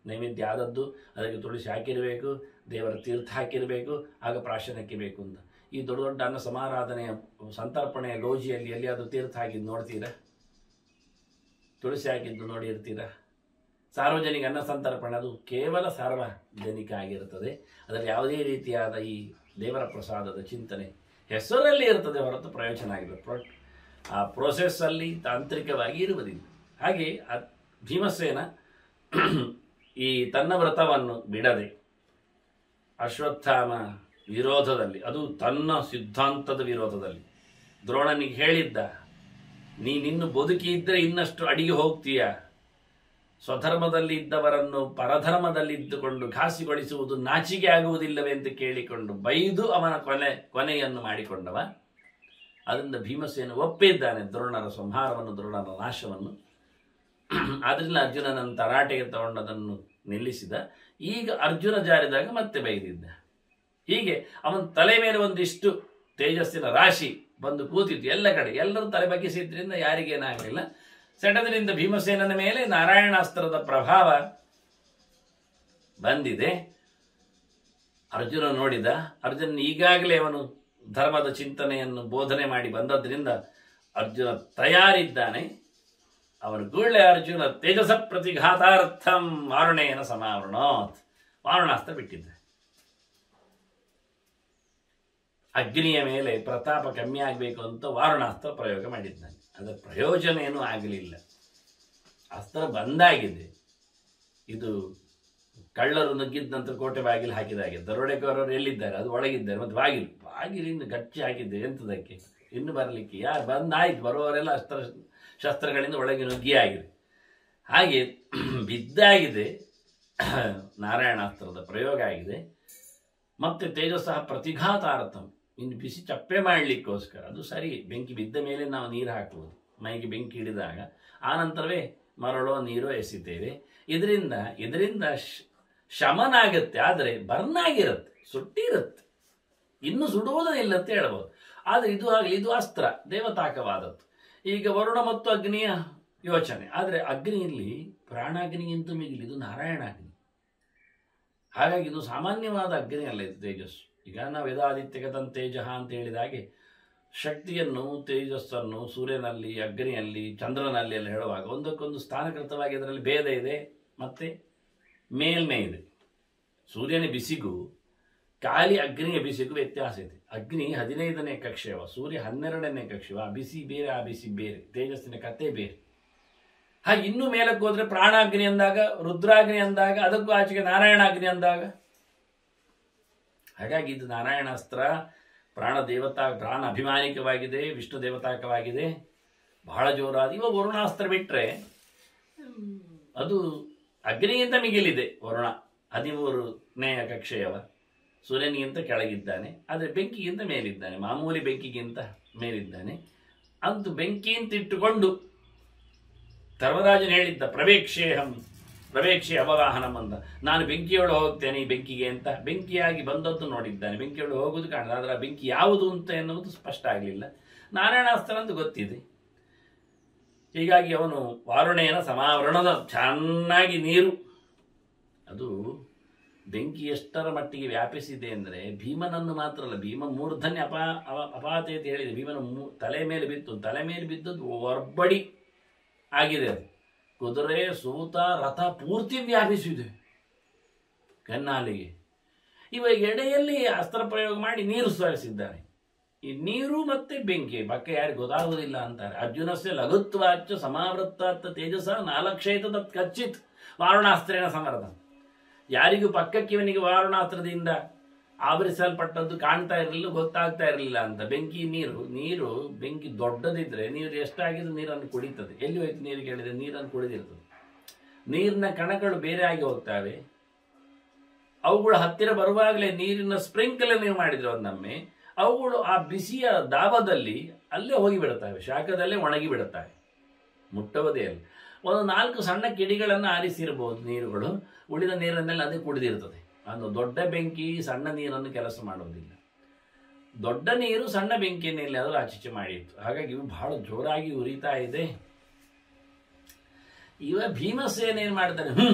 ನೈವೇದ್ಯ ಆದದ್ದು ಅದಕ್ಕೆ ತುಳಸಿ ಹಾಕಿರಬೇಕು ದೇವರ ತೀರ್ಥ ಹಾಕಿರಬೇಕು ಆಗ ಪ್ರಾಶನಕ್ಕೆ ಬೇಕು ಅಂತ ಈ ದೊಡ್ಡ ದೊಡ್ಡ ಅನ್ನ ಸಮಾರಾಧನೆಯ ಸಂತರ್ಪಣೆಯ ಗೋಜಿಯಲ್ಲಿ ಎಲ್ಲಿಯಾದರೂ ತೀರ್ಥ ಹಾಕಿದ್ದು ನೋಡ್ತೀರಾ ತುಳಸಿ ಹಾಕಿದ್ದು ನೋಡಿರ್ತೀರಾ ಸಾರ್ವಜನಿಕ ಅನ್ನ ಸಂತರ್ಪಣೆ ಅದು ಕೇವಲ ಸಾರ್ವಜನಿಕ ಆಗಿರುತ್ತದೆ ಅದರಲ್ಲಿ ಯಾವುದೇ ರೀತಿಯಾದ ಈ ದೇವರ ಪ್ರಸಾದದ ಚಿಂತನೆ ಹೆಸರಲ್ಲಿ ಇರ್ತದೆ ಹೊರತು ಪ್ರಯೋಜನ ಆಗಿದೆ ಪ್ರೊ ಆ ಪ್ರೋಸೆಸ್ಸಲ್ಲಿ ತಾಂತ್ರಿಕವಾಗಿ ಇರುವುದಿಲ್ಲ ಹಾಗೆ ಆ ಭೀಮಸೇನ ಈ ತನ್ನ ವ್ರತವನ್ನು ಬಿಡದೆ ಅಶ್ವತ್ಥಾಮ ವಿರೋಧದಲ್ಲಿ ಅದು ತನ್ನ ಸಿದ್ಧಾಂತದ ವಿರೋಧದಲ್ಲಿ ದ್ರೋಣನಿಗೆ ಹೇಳಿದ್ದ ನೀನಿನ್ನು ಬದುಕಿ ಇದ್ದರೆ ಇನ್ನಷ್ಟು ಅಡಿಗೆ ಹೋಗ್ತೀಯ ಸ್ವಧರ್ಮದಲ್ಲಿ ಇದ್ದವರನ್ನು ಪರಧರ್ಮದಲ್ಲಿ ಇದ್ದುಕೊಂಡು ಘಾಸಿಗೊಳಿಸುವುದು ನಾಚಿಕೆ ಆಗುವುದಿಲ್ಲವೇ ಎಂದು ಕೇಳಿಕೊಂಡು ಬೈದು ಅವನ ಕೊನೆ ಕೊನೆಯನ್ನು ಮಾಡಿಕೊಂಡವ ಅದರಿಂದ ಭೀಮಸೇನ ಒಪ್ಪಿದ್ದಾನೆ ದ್ರೋಣರ ಸಂಹಾರವನ್ನು ದ್ರೋಣರ ನಾಶವನ್ನು ಆದ್ರಿಂದ ಅರ್ಜುನನ ತರಾಟೆಗೆ ತಗೊಂಡದನ್ನು ನಿಲ್ಲಿಸಿದ ಈಗ ಅರ್ಜುನ ಜಾರಿದಾಗ ಮತ್ತೆ ಬೈದಿದ್ದ ಹೀಗೆ ಅವನ ತಲೆ ಮೇಲೆ ಒಂದಿಷ್ಟು ತೇಜಸ್ಸಿನ ರಾಶಿ ಬಂದು ಕೂತಿತ್ತು ಎಲ್ಲ ಕಡೆ ಎಲ್ಲರೂ ತಲೆ ಬಗ್ಗಿಸಿದ್ರಿಂದ ಯಾರಿಗೇನಾಗಲಿಲ್ಲ ಸೆಟದರಿಂದ ಭೀಮಸೇನನ ಮೇಲೆ ನಾರಾಯಣಾಸ್ತ್ರದ ಪ್ರಭಾವ ಬಂದಿದೆ ಅರ್ಜುನ ನೋಡಿದ ಅರ್ಜುನ ಈಗಾಗಲೇ ಅವನು ಧರ್ಮದ ಚಿಂತನೆಯನ್ನು ಬೋಧನೆ ಮಾಡಿ ಬಂದದ್ರಿಂದ ಅರ್ಜುನ ತಯಾರಿದ್ದಾನೆ ಅವನು ಗೂಳ್ಳೆ ಅರ್ಜುನ ತೇಜಸ ಪ್ರತಿಘಾತಾರ್ಥಂ ವಾರುಣೇನ ಸಮಾವರಣೋತ್ ವಾರುಣಾಸ್ತ್ರ ಬಿಟ್ಟಿದ್ದ ಅಗ್ನಿಯ ಮೇಲೆ ಪ್ರತಾಪ ಕಮ್ಮಿ ಆಗಬೇಕು ಅಂತ ವಾರುಣಾಸ್ತ್ರ ಪ್ರಯೋಗ ಮಾಡಿದ್ದಾನೆ ಅದರ ಪ್ರಯೋಜನ ಏನೂ ಆಗಲಿಲ್ಲ ಅಸ್ತ್ರ ಬಂದಾಗಿದೆ ಇದು ಕಳ್ಳರು ನುಗ್ಗಿದ ನಂತರ ಕೋಟೆ ಬಾಗಿಲು ಹಾಕಿದಾಗೆ ದರೋಡೆಕೋರರು ಎಲ್ಲಿದ್ದಾರೆ ಅದು ಒಳಗಿದ್ದಾರೆ ಮತ್ತು ಬಾಗಿಲು ಬಾಗಿಲಿಂದ ಗಚ್ಚಿ ಹಾಕಿದ್ದೆ ಎಂಥದಕ್ಕೆ ಇನ್ನು ಬರಲಿಕ್ಕೆ ಯಾರು ಬಂದಾಯ್ತು ಬರುವವರೆಲ್ಲ ಅಸ್ತ್ರ ಶಸ್ತ್ರಗಳಿಂದ ಒಳಗೆ ನುಗ್ಗಿ ಆಗಿದೆ ಹಾಗೆ ಬಿದ್ದಾಗಿದೆ ನಾರಾಯಣಾಸ್ತ್ರದ ಪ್ರಯೋಗ ಆಗಿದೆ ಮತ್ತೆ ತೇಜಸ್ಸಹ ಪ್ರತಿಘಾತಾರ್ಥಂ ಇನ್ನು ಬಿಸಿ ಚಪ್ಪೆ ಮಾಡಲಿಕ್ಕೋಸ್ಕರ ಅದು ಸರಿ ಬೆಂಕಿ ಬಿದ್ದ ಮೇಲೆ ನಾವು ನೀರು ಹಾಕುವುದು ಮೈಗೆ ಬೆಂಕಿ ಹಿಡಿದಾಗ ಆ ನಂತರವೇ ಮರಳೋ ನೀರೋ ಎಸಿತೇವೆ ಇದರಿಂದ ಇದರಿಂದ ಶಮನ ಆಗುತ್ತೆ ಆದರೆ ಬರ್ನ್ ಆಗಿರುತ್ತೆ ಸುಟ್ಟಿರುತ್ತೆ ಇನ್ನು ಸುಡುವುದಿಲ್ಲ ಅಂತ ಹೇಳ್ಬೋದು ಆದರೆ ಇದು ಆಗಲಿ ಇದು ಅಸ್ತ್ರ ದೇವತಾಕವಾದದ್ದು ಈಗ ವರುಣ ಮತ್ತು ಅಗ್ನಿಯ ಯೋಚನೆ ಆದರೆ ಅಗ್ನಿಯಲ್ಲಿ ಪ್ರಾಣಾಗ್ನಿಗಿಂತ ಮಿಗಿಲಿ ಇದು ನಾರಾಯಣಾಗ್ನಿ ಹಾಗಾಗಿ ಇದು ಸಾಮಾನ್ಯವಾದ ಅಗ್ನಿ ಅಲ್ಲ ಇದು ತೇಜಸ್ಸು ಈಗ ನಾವು ವೇದಾದಿತ್ಯಕ ತನ್ ತೇಜ ಅಂತ ಹೇಳಿದ ಹಾಗೆ ಶಕ್ತಿಯನ್ನು ತೇಜಸ್ಸನ್ನು ಸೂರ್ಯನಲ್ಲಿ ಅಗ್ನಿಯಲ್ಲಿ ಚಂದ್ರನಲ್ಲಿ ಎಲ್ಲ ಹೇಳುವಾಗ ಒಂದಕ್ಕೊಂದು ಸ್ಥಾನಕೃತವಾಗಿ ಅದರಲ್ಲಿ ಭೇದ ಇದೆ ಮತ್ತೆ ಮೇಲ್ಮೆ ಇದೆ ಸೂರ್ಯನ ಬಿಸಿಗೂ ಖಾಲಿ ಅಗ್ನಿಯ ಬಿಸಿಗೂ ವ್ಯತ್ಯಾಸ ಇದೆ ಅಗ್ನಿ ಹದಿನೈದನೇ ಕಕ್ಷೆಯವ ಸೂರ್ಯ ಹನ್ನೆರಡನೇ ಕಕ್ಷೆವ ಆ ಬಿಸಿ ಬೇರೆ ಆ ಬಿಸಿ ಬೇರೆ ತೇಜಸ್ಸಿನ ಕತೆ ಬೇರೆ ಹಾಗೆ ಇನ್ನೂ ಮೇಲಕ್ಕೆ ಹೋದ್ರೆ ಪ್ರಾಣಾಗ್ನಿ ಅಂದಾಗ ರುದ್ರಾಗ್ನಿ ಅಂದಾಗ ಅದಕ್ಕೂ ಆಚೆಗೆ ನಾರಾಯಣಾಗ್ನಿ ಅಂದಾಗ ಹಾಗಾಗಿ ಇದು ನಾರಾಯಣಾಸ್ತ್ರ ಪ್ರಾಣ ದೇವತಾ ಪ್ರಾಣ ಅಭಿಮಾನಿಕವಾಗಿದೆ ವಿಷ್ಣು ದೇವತಾಕವಾಗಿದೆ ಬಹಳ ಜೋರಾದ ಇವಾಗ ವರುಣಾಸ್ತ್ರ ಬಿಟ್ಟರೆ ಅದು ಅಗ್ನಿಗಿಂತ ಮಿಗಿಲಿದೆ ವರುಣ ಹದಿಮೂರನೇ ಕಕ್ಷೆಯವ ಸೂರ್ಯನಿಗಿಂತ ಕೆಳಗಿದ್ದಾನೆ ಆದರೆ ಬೆಂಕಿಗಿಂತ ಮೇಲಿದ್ದಾನೆ ಮಾಮೂಲಿ ಬೆಂಕಿಗಿಂತ ಮೇಲಿದ್ದಾನೆ ಅಂತೂ ಬೆಂಕಿ ಅಂತ ಇಟ್ಟುಕೊಂಡು ಧರ್ಮರಾಜನು ಹೇಳಿದ್ದ ಪ್ರವೇಕ್ಷೇಹಂ ಪ್ರವೇಕ್ಷೆ ಅವವಾಹನಂ ಅಂತ ನಾನು ಬೆಂಕಿಯೊಳಗೆ ಹೋಗ್ತೇನೆ ಈ ಬೆಂಕಿಗೆ ಅಂತ ಬೆಂಕಿಯಾಗಿ ಬಂದದ್ದು ನೋಡಿದ್ದಾನೆ ಬೆಂಕಿಯೊಳಗೆ ಹೋಗುದು ಕಾಣದ ಆದರೆ ಆ ಬೆಂಕಿ ಯಾವುದು ಅಂತ ಎನ್ನುವುದು ಸ್ಪಷ್ಟ ಆಗಲಿಲ್ಲ ನಾರಾಯಣಾಸ್ತ್ರ ಅಂತ ಗೊತ್ತಿದೆ ಹೀಗಾಗಿ ಅವನು ವಾರುಣೇನ ಸಮಾವರಣದ ಚೆನ್ನಾಗಿ ನೀರು ಅದು ಬೆಂಕಿ ಎಷ್ಟರ ಮಟ್ಟಿಗೆ ವ್ಯಾಪಿಸಿದೆ ಅಂದರೆ ಭೀಮನನ್ನು ಮಾತ್ರ ಅಲ್ಲ ಭೀಮ ಮೂರ್ಧನ್ಯ ಅಪಾ ಅವ ಅಪಾತೆ ಅಂತ ಹೇಳಿದೆ ಭೀಮನ ಮೂ ತಲೆ ಮೇಲೆ ಬಿತ್ತು ತಲೆ ಮೇಲೆ ಬಿದ್ದದ್ದು ಒರ್ಬಡಿ ಆಗಿದೆ ಅದು ಕುದುರೆ ಸೂತ ರಥ ಪೂರ್ತಿ ವ್ಯಾಪಿಸಿದೆ ಕನ್ನಾಲಿಗೆ ಇವಾಗ ಎಡೆಯಲ್ಲಿ ಅಸ್ತ್ರ ಪ್ರಯೋಗ ಮಾಡಿ ನೀರು ಸುರಿಸಿದ್ದಾನೆ ಈ ನೀರು ಮತ್ತೆ ಬೆಂಕಿ ಪಕ್ಕ ಯಾರಿಗೆ ಗೊತ್ತಾಗುವುದಿಲ್ಲ ಅಂತಾರೆ ಅರ್ಜುನಸ್ಯ ಲಘುತ್ವಾಚ ಸಮಾವೃತ್ತಾತ್ ತೇಜಸ ನಾಲಕ್ಷೇತ ತತ್ ಕಚ್ಚಿತ್ ವಾರುಣಾಸ್ತ್ರೇನ ಸಮರ್ಥ ಯಾರಿಗೂ ಪಕ್ಕಕ್ಕೆ ಇವನಿಗೆ ವಾರುಣಾಸ್ತ್ರದಿಂದ ಆವರಿಸಲ್ಪಟ್ಟದ್ದು ಕಾಣ್ತಾ ಇರಲಿಲ್ಲ ಗೊತ್ತಾಗ್ತಾ ಇರಲಿಲ್ಲ ಅಂತ ಬೆಂಕಿ ನೀರು ನೀರು ಬೆಂಕಿ ದೊಡ್ಡದಿದ್ರೆ ನೀರು ಎಷ್ಟಾಗಿದ್ದು ನೀರನ್ನು ಕುಡಿತದೆ ಎಲ್ಲಿ ಹೋಯ್ತು ನೀರು ಕೇಳಿದ್ರೆ ನೀರನ್ನು ಕುಡಿದಿರ್ತದೆ ನೀರಿನ ಕಣಗಳು ಬೇರೆ ಆಗಿ ಹೋಗ್ತವೆ ಅವುಗಳು ಹತ್ತಿರ ಬರುವಾಗಲೇ ನೀರಿನ ಸ್ಪ್ರಿಂಕಲ್ ನೀವು ಮಾಡಿದ್ರೆ ಒಂದೊಮ್ಮೆ ಅವುಗಳು ಆ ಬಿಸಿಯ ದಾವದಲ್ಲಿ ಅಲ್ಲೇ ಹೋಗಿ ಬಿಡುತ್ತವೆ ಶಾಖದಲ್ಲೇ ಒಣಗಿ ಬಿಡುತ್ತವೆ ಮುಟ್ಟುವುದೇ ಇಲ್ಲ ಒಂದು ನಾಲ್ಕು ಸಣ್ಣ ಕಿಡಿಗಳನ್ನು ಆರಿಸಿರಬಹುದು ನೀರುಗಳು ಉಳಿದ ನೀರನ್ನೆಲ್ಲ ಅದೇ ಕುಡಿದಿರ್ತದೆ ಒಂದು ದೊಡ್ಡ ಬೆಂಕಿ ಸಣ್ಣ ನೀರನ್ನು ಕೆಲಸ ಮಾಡುವುದಿಲ್ಲ ದೊಡ್ಡ ನೀರು ಸಣ್ಣ ಬೆಂಕಿಯನ್ನೆಲ್ಲಿ ಆದರೂ ಆಚೀಚೆ ಮಾಡಿತ್ತು ಹಾಗಾಗಿ ಇವು ಬಹಳ ಜೋರಾಗಿ ಉರಿತಾ ಇದೆ ಇವ ಭೀಮಸೇನ ಏನ್ ಮಾಡ್ತಾನೆ ಹ್ಮ್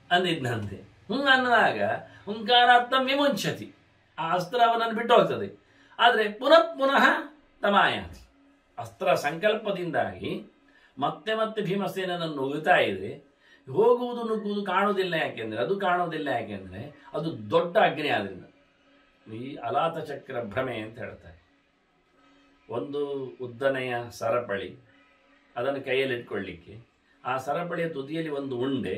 ಅಂದಿದ್ದಂತೆ ಹ್ಞೂ ಅನ್ನದಾಗ ಹುಂಕಾರಾತ್ಮ ವಿಮುಂಚತಿ ಆ ಅಸ್ತ್ರ ಅವನನ್ನು ಬಿಟ್ಟು ಹೋಗ್ತದೆ ಆದರೆ ಪುನಃ ಪುನಃ ತಮಾಯಾತಿ ಅಸ್ತ್ರ ಸಂಕಲ್ಪದಿಂದಾಗಿ ಮತ್ತೆ ಮತ್ತೆ ಭೀಮಸೇನನ್ನು ನುಗ್ಗುತ್ತಾ ಇದೆ ಹೋಗುವುದು ನುಗ್ಗುವುದು ಕಾಣುವುದಿಲ್ಲ ಯಾಕೆಂದ್ರೆ ಅದು ಕಾಣುವುದಿಲ್ಲ ಯಾಕೆಂದ್ರೆ ಅದು ದೊಡ್ಡ ಅಗ್ನಿ ಆದ್ರಿಂದ ಈ ಅಲಾತ ಚಕ್ರ ಭ್ರಮೆ ಅಂತ ಹೇಳ್ತಾರೆ ಒಂದು ಉದ್ದನೆಯ ಸರಪಳಿ ಅದನ್ನು ಕೈಯಲ್ಲಿ ಇಟ್ಕೊಳ್ಳಿಕ್ಕೆ ಆ ಸರಪಳಿಯ ತುದಿಯಲ್ಲಿ ಒಂದು ಉಂಡೆ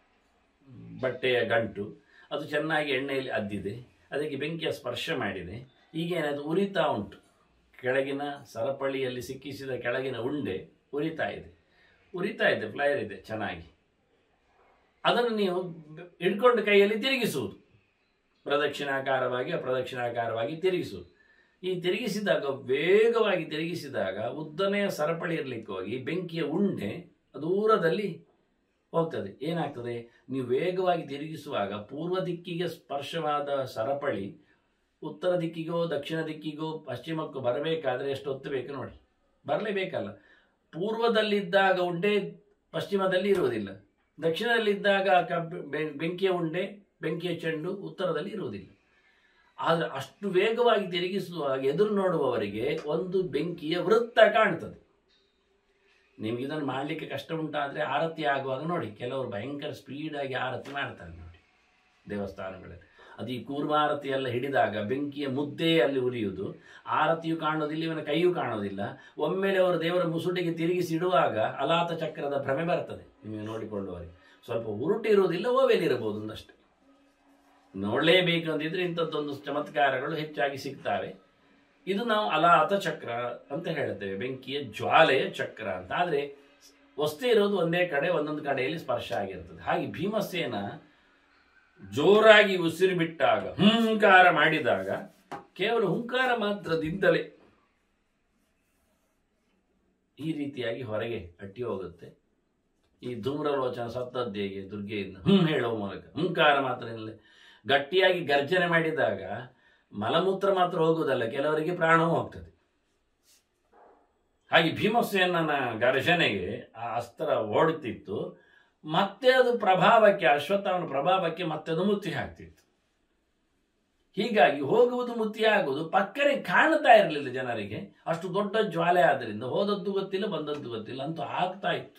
ಬಟ್ಟೆಯ ಗಂಟು ಅದು ಚೆನ್ನಾಗಿ ಎಣ್ಣೆಯಲ್ಲಿ ಅದ್ದಿದೆ ಅದಕ್ಕೆ ಬೆಂಕಿಯ ಸ್ಪರ್ಶ ಮಾಡಿದೆ ಈಗೇನದು ಉರಿತಾ ಉಂಟು ಕೆಳಗಿನ ಸರಪಳಿಯಲ್ಲಿ ಸಿಕ್ಕಿಸಿದ ಕೆಳಗಿನ ಉಂಡೆ ಉರಿತಾ ಇದೆ ಉರಿತಾ ಇದೆ ಫ್ಲೈಯರ್ ಇದೆ ಚೆನ್ನಾಗಿ ಅದನ್ನು ನೀವು ಹಿಡ್ಕೊಂಡು ಕೈಯಲ್ಲಿ ತಿರುಗಿಸುವುದು ಪ್ರದಕ್ಷಿಣಾಕಾರವಾಗಿ ಅಪ್ರದಕ್ಷಿಣಾಕಾರವಾಗಿ ತಿರುಗಿಸುವುದು ಈ ತಿರುಗಿಸಿದಾಗ ವೇಗವಾಗಿ ತಿರುಗಿಸಿದಾಗ ಉದ್ದನೆಯ ಸರಪಳಿ ಇರಲಿಕ್ಕೆ ಹೋಗಿ ಬೆಂಕಿಯ ಉಂಡೆ ದೂರದಲ್ಲಿ ಹೋಗ್ತದೆ ಏನಾಗ್ತದೆ ನೀವು ವೇಗವಾಗಿ ತಿರುಗಿಸುವಾಗ ಪೂರ್ವ ದಿಕ್ಕಿಗೆ ಸ್ಪರ್ಶವಾದ ಸರಪಳಿ ಉತ್ತರ ದಿಕ್ಕಿಗೋ ದಕ್ಷಿಣ ದಿಕ್ಕಿಗೋ ಪಶ್ಚಿಮಕ್ಕೋ ಬರಬೇಕಾದ್ರೆ ಎಷ್ಟು ಹೊತ್ತು ಬೇಕು ನೋಡಿ ಬರಲೇಬೇಕಲ್ಲ ಪೂರ್ವದಲ್ಲಿದ್ದಾಗ ಉಂಡೆ ಪಶ್ಚಿಮದಲ್ಲಿ ಇರುವುದಿಲ್ಲ ದಕ್ಷಿಣದಲ್ಲಿದ್ದಾಗ ಕಬ್ ಬೆ- ಬೆಂಕಿಯ ಉಂಡೆ ಬೆಂಕಿಯ ಚೆಂಡು ಉತ್ತರದಲ್ಲಿ ಇರುವುದಿಲ್ಲ ಆದರೆ ಅಷ್ಟು ವೇಗವಾಗಿ ತಿರುಗಿಸುವಾಗ ಎದುರು ನೋಡುವವರಿಗೆ ಒಂದು ಬೆಂಕಿಯ ವೃತ್ತ ಕಾಣ್ತದೆ ನಿಮ್ಗೆ ಇದನ್ನು ಮಾಡಲಿಕ್ಕೆ ಕಷ್ಟ ಉಂಟಾದರೆ ಆರತಿ ಆಗುವಾಗ ನೋಡಿ ಕೆಲವರು ಭಯಂಕರ ಸ್ಪೀಡಾಗಿ ಆರತಿ ಮಾಡ್ತಾರೆ ನೋಡಿ ದೇವಸ್ಥಾನಗಳಲ್ಲಿ ಅದು ಈ ಕೂರ್ಮಾರತಿ ಎಲ್ಲ ಹಿಡಿದಾಗ ಬೆಂಕಿಯ ಮುದ್ದೆ ಅಲ್ಲಿ ಉರಿಯುವುದು ಆರತಿಯು ಕಾಣೋದಿಲ್ಲ ಇವನ ಕೈಯೂ ಕಾಣೋದಿಲ್ಲ ಒಮ್ಮೆಲೆ ಅವರು ದೇವರ ಮುಸುಡಿಗೆ ತಿರುಗಿಸಿ ಇಡುವಾಗ ಅಲಾತ ಚಕ್ರದ ಭ್ರಮೆ ಬರ್ತದೆ ನೀವು ನೋಡಿಕೊಳ್ಳುವವರಿಗೆ ಸ್ವಲ್ಪ ಉರುಟು ಇರುವುದಿಲ್ಲ ಓವೆಲಿರಬಹುದು ಒಂದಷ್ಟೇ ನೋಡಲೇಬೇಕು ಅಂತಿದ್ರೆ ಇಂಥದ್ದೊಂದು ಚಮತ್ಕಾರಗಳು ಹೆಚ್ಚಾಗಿ ಸಿಗ್ತವೆ ಇದು ನಾವು ಅಲಾತ ಚಕ್ರ ಅಂತ ಹೇಳ್ತೇವೆ ಬೆಂಕಿಯ ಜ್ವಾಲೆಯ ಚಕ್ರ ಅಂತ ಆದರೆ ವಸ್ತು ಇರೋದು ಒಂದೇ ಕಡೆ ಒಂದೊಂದು ಕಡೆಯಲ್ಲಿ ಸ್ಪರ್ಶ ಆಗಿರ್ತದೆ ಹಾಗೆ ಭೀಮಸೇನ ಜೋರಾಗಿ ಉಸಿರು ಬಿಟ್ಟಾಗ ಹುಂಕಾರ ಮಾಡಿದಾಗ ಕೇವಲ ಹುಂಕಾರ ಮಾತ್ರದಿಂದಲೇ ಈ ರೀತಿಯಾಗಿ ಹೊರಗೆ ಅಟ್ಟಿ ಹೋಗುತ್ತೆ ಈ ಧೂಮ್ರಲೋಚನ ಸತ್ತದ್ದು ಹೇಗೆ ದುರ್ಗೆಯಿಂದ ಹ್ಮ್ ಹೇಳುವ ಮೂಲಕ ಹುಂಕಾರ ಮಾತ್ರ ಇಲ್ಲ ಗಟ್ಟಿಯಾಗಿ ಗರ್ಜನೆ ಮಾಡಿದಾಗ ಮಲಮೂತ್ರ ಮಾತ್ರ ಹೋಗುವುದಲ್ಲ ಕೆಲವರಿಗೆ ಪ್ರಾಣವೂ ಹೋಗ್ತದೆ ಹಾಗೆ ಭೀಮಸೇನನ ಗರ್ಜನೆಗೆ ಆ ಅಸ್ತ್ರ ಓಡುತ್ತಿತ್ತು ಮತ್ತೆ ಅದು ಪ್ರಭಾವಕ್ಕೆ ಅಶ್ವತ್ಥವನ ಪ್ರಭಾವಕ್ಕೆ ಮತ್ತೆ ಅದು ಮುತ್ತಿ ಹಾಕ್ತಿತ್ತು ಹೀಗಾಗಿ ಹೋಗುವುದು ಮುತ್ತಿ ಆಗುವುದು ಪಕ್ಕನೆ ಕಾಣ್ತಾ ಇರಲಿಲ್ಲ ಜನರಿಗೆ ಅಷ್ಟು ದೊಡ್ಡ ಜ್ವಾಲೆ ಆದ್ದರಿಂದ ಹೋದದ್ದು ಗೊತ್ತಿಲ್ಲ ಬಂದದ್ದು ಗೊತ್ತಿಲ್ಲ ಅಂತೂ ಆಗ್ತಾ ಇತ್ತು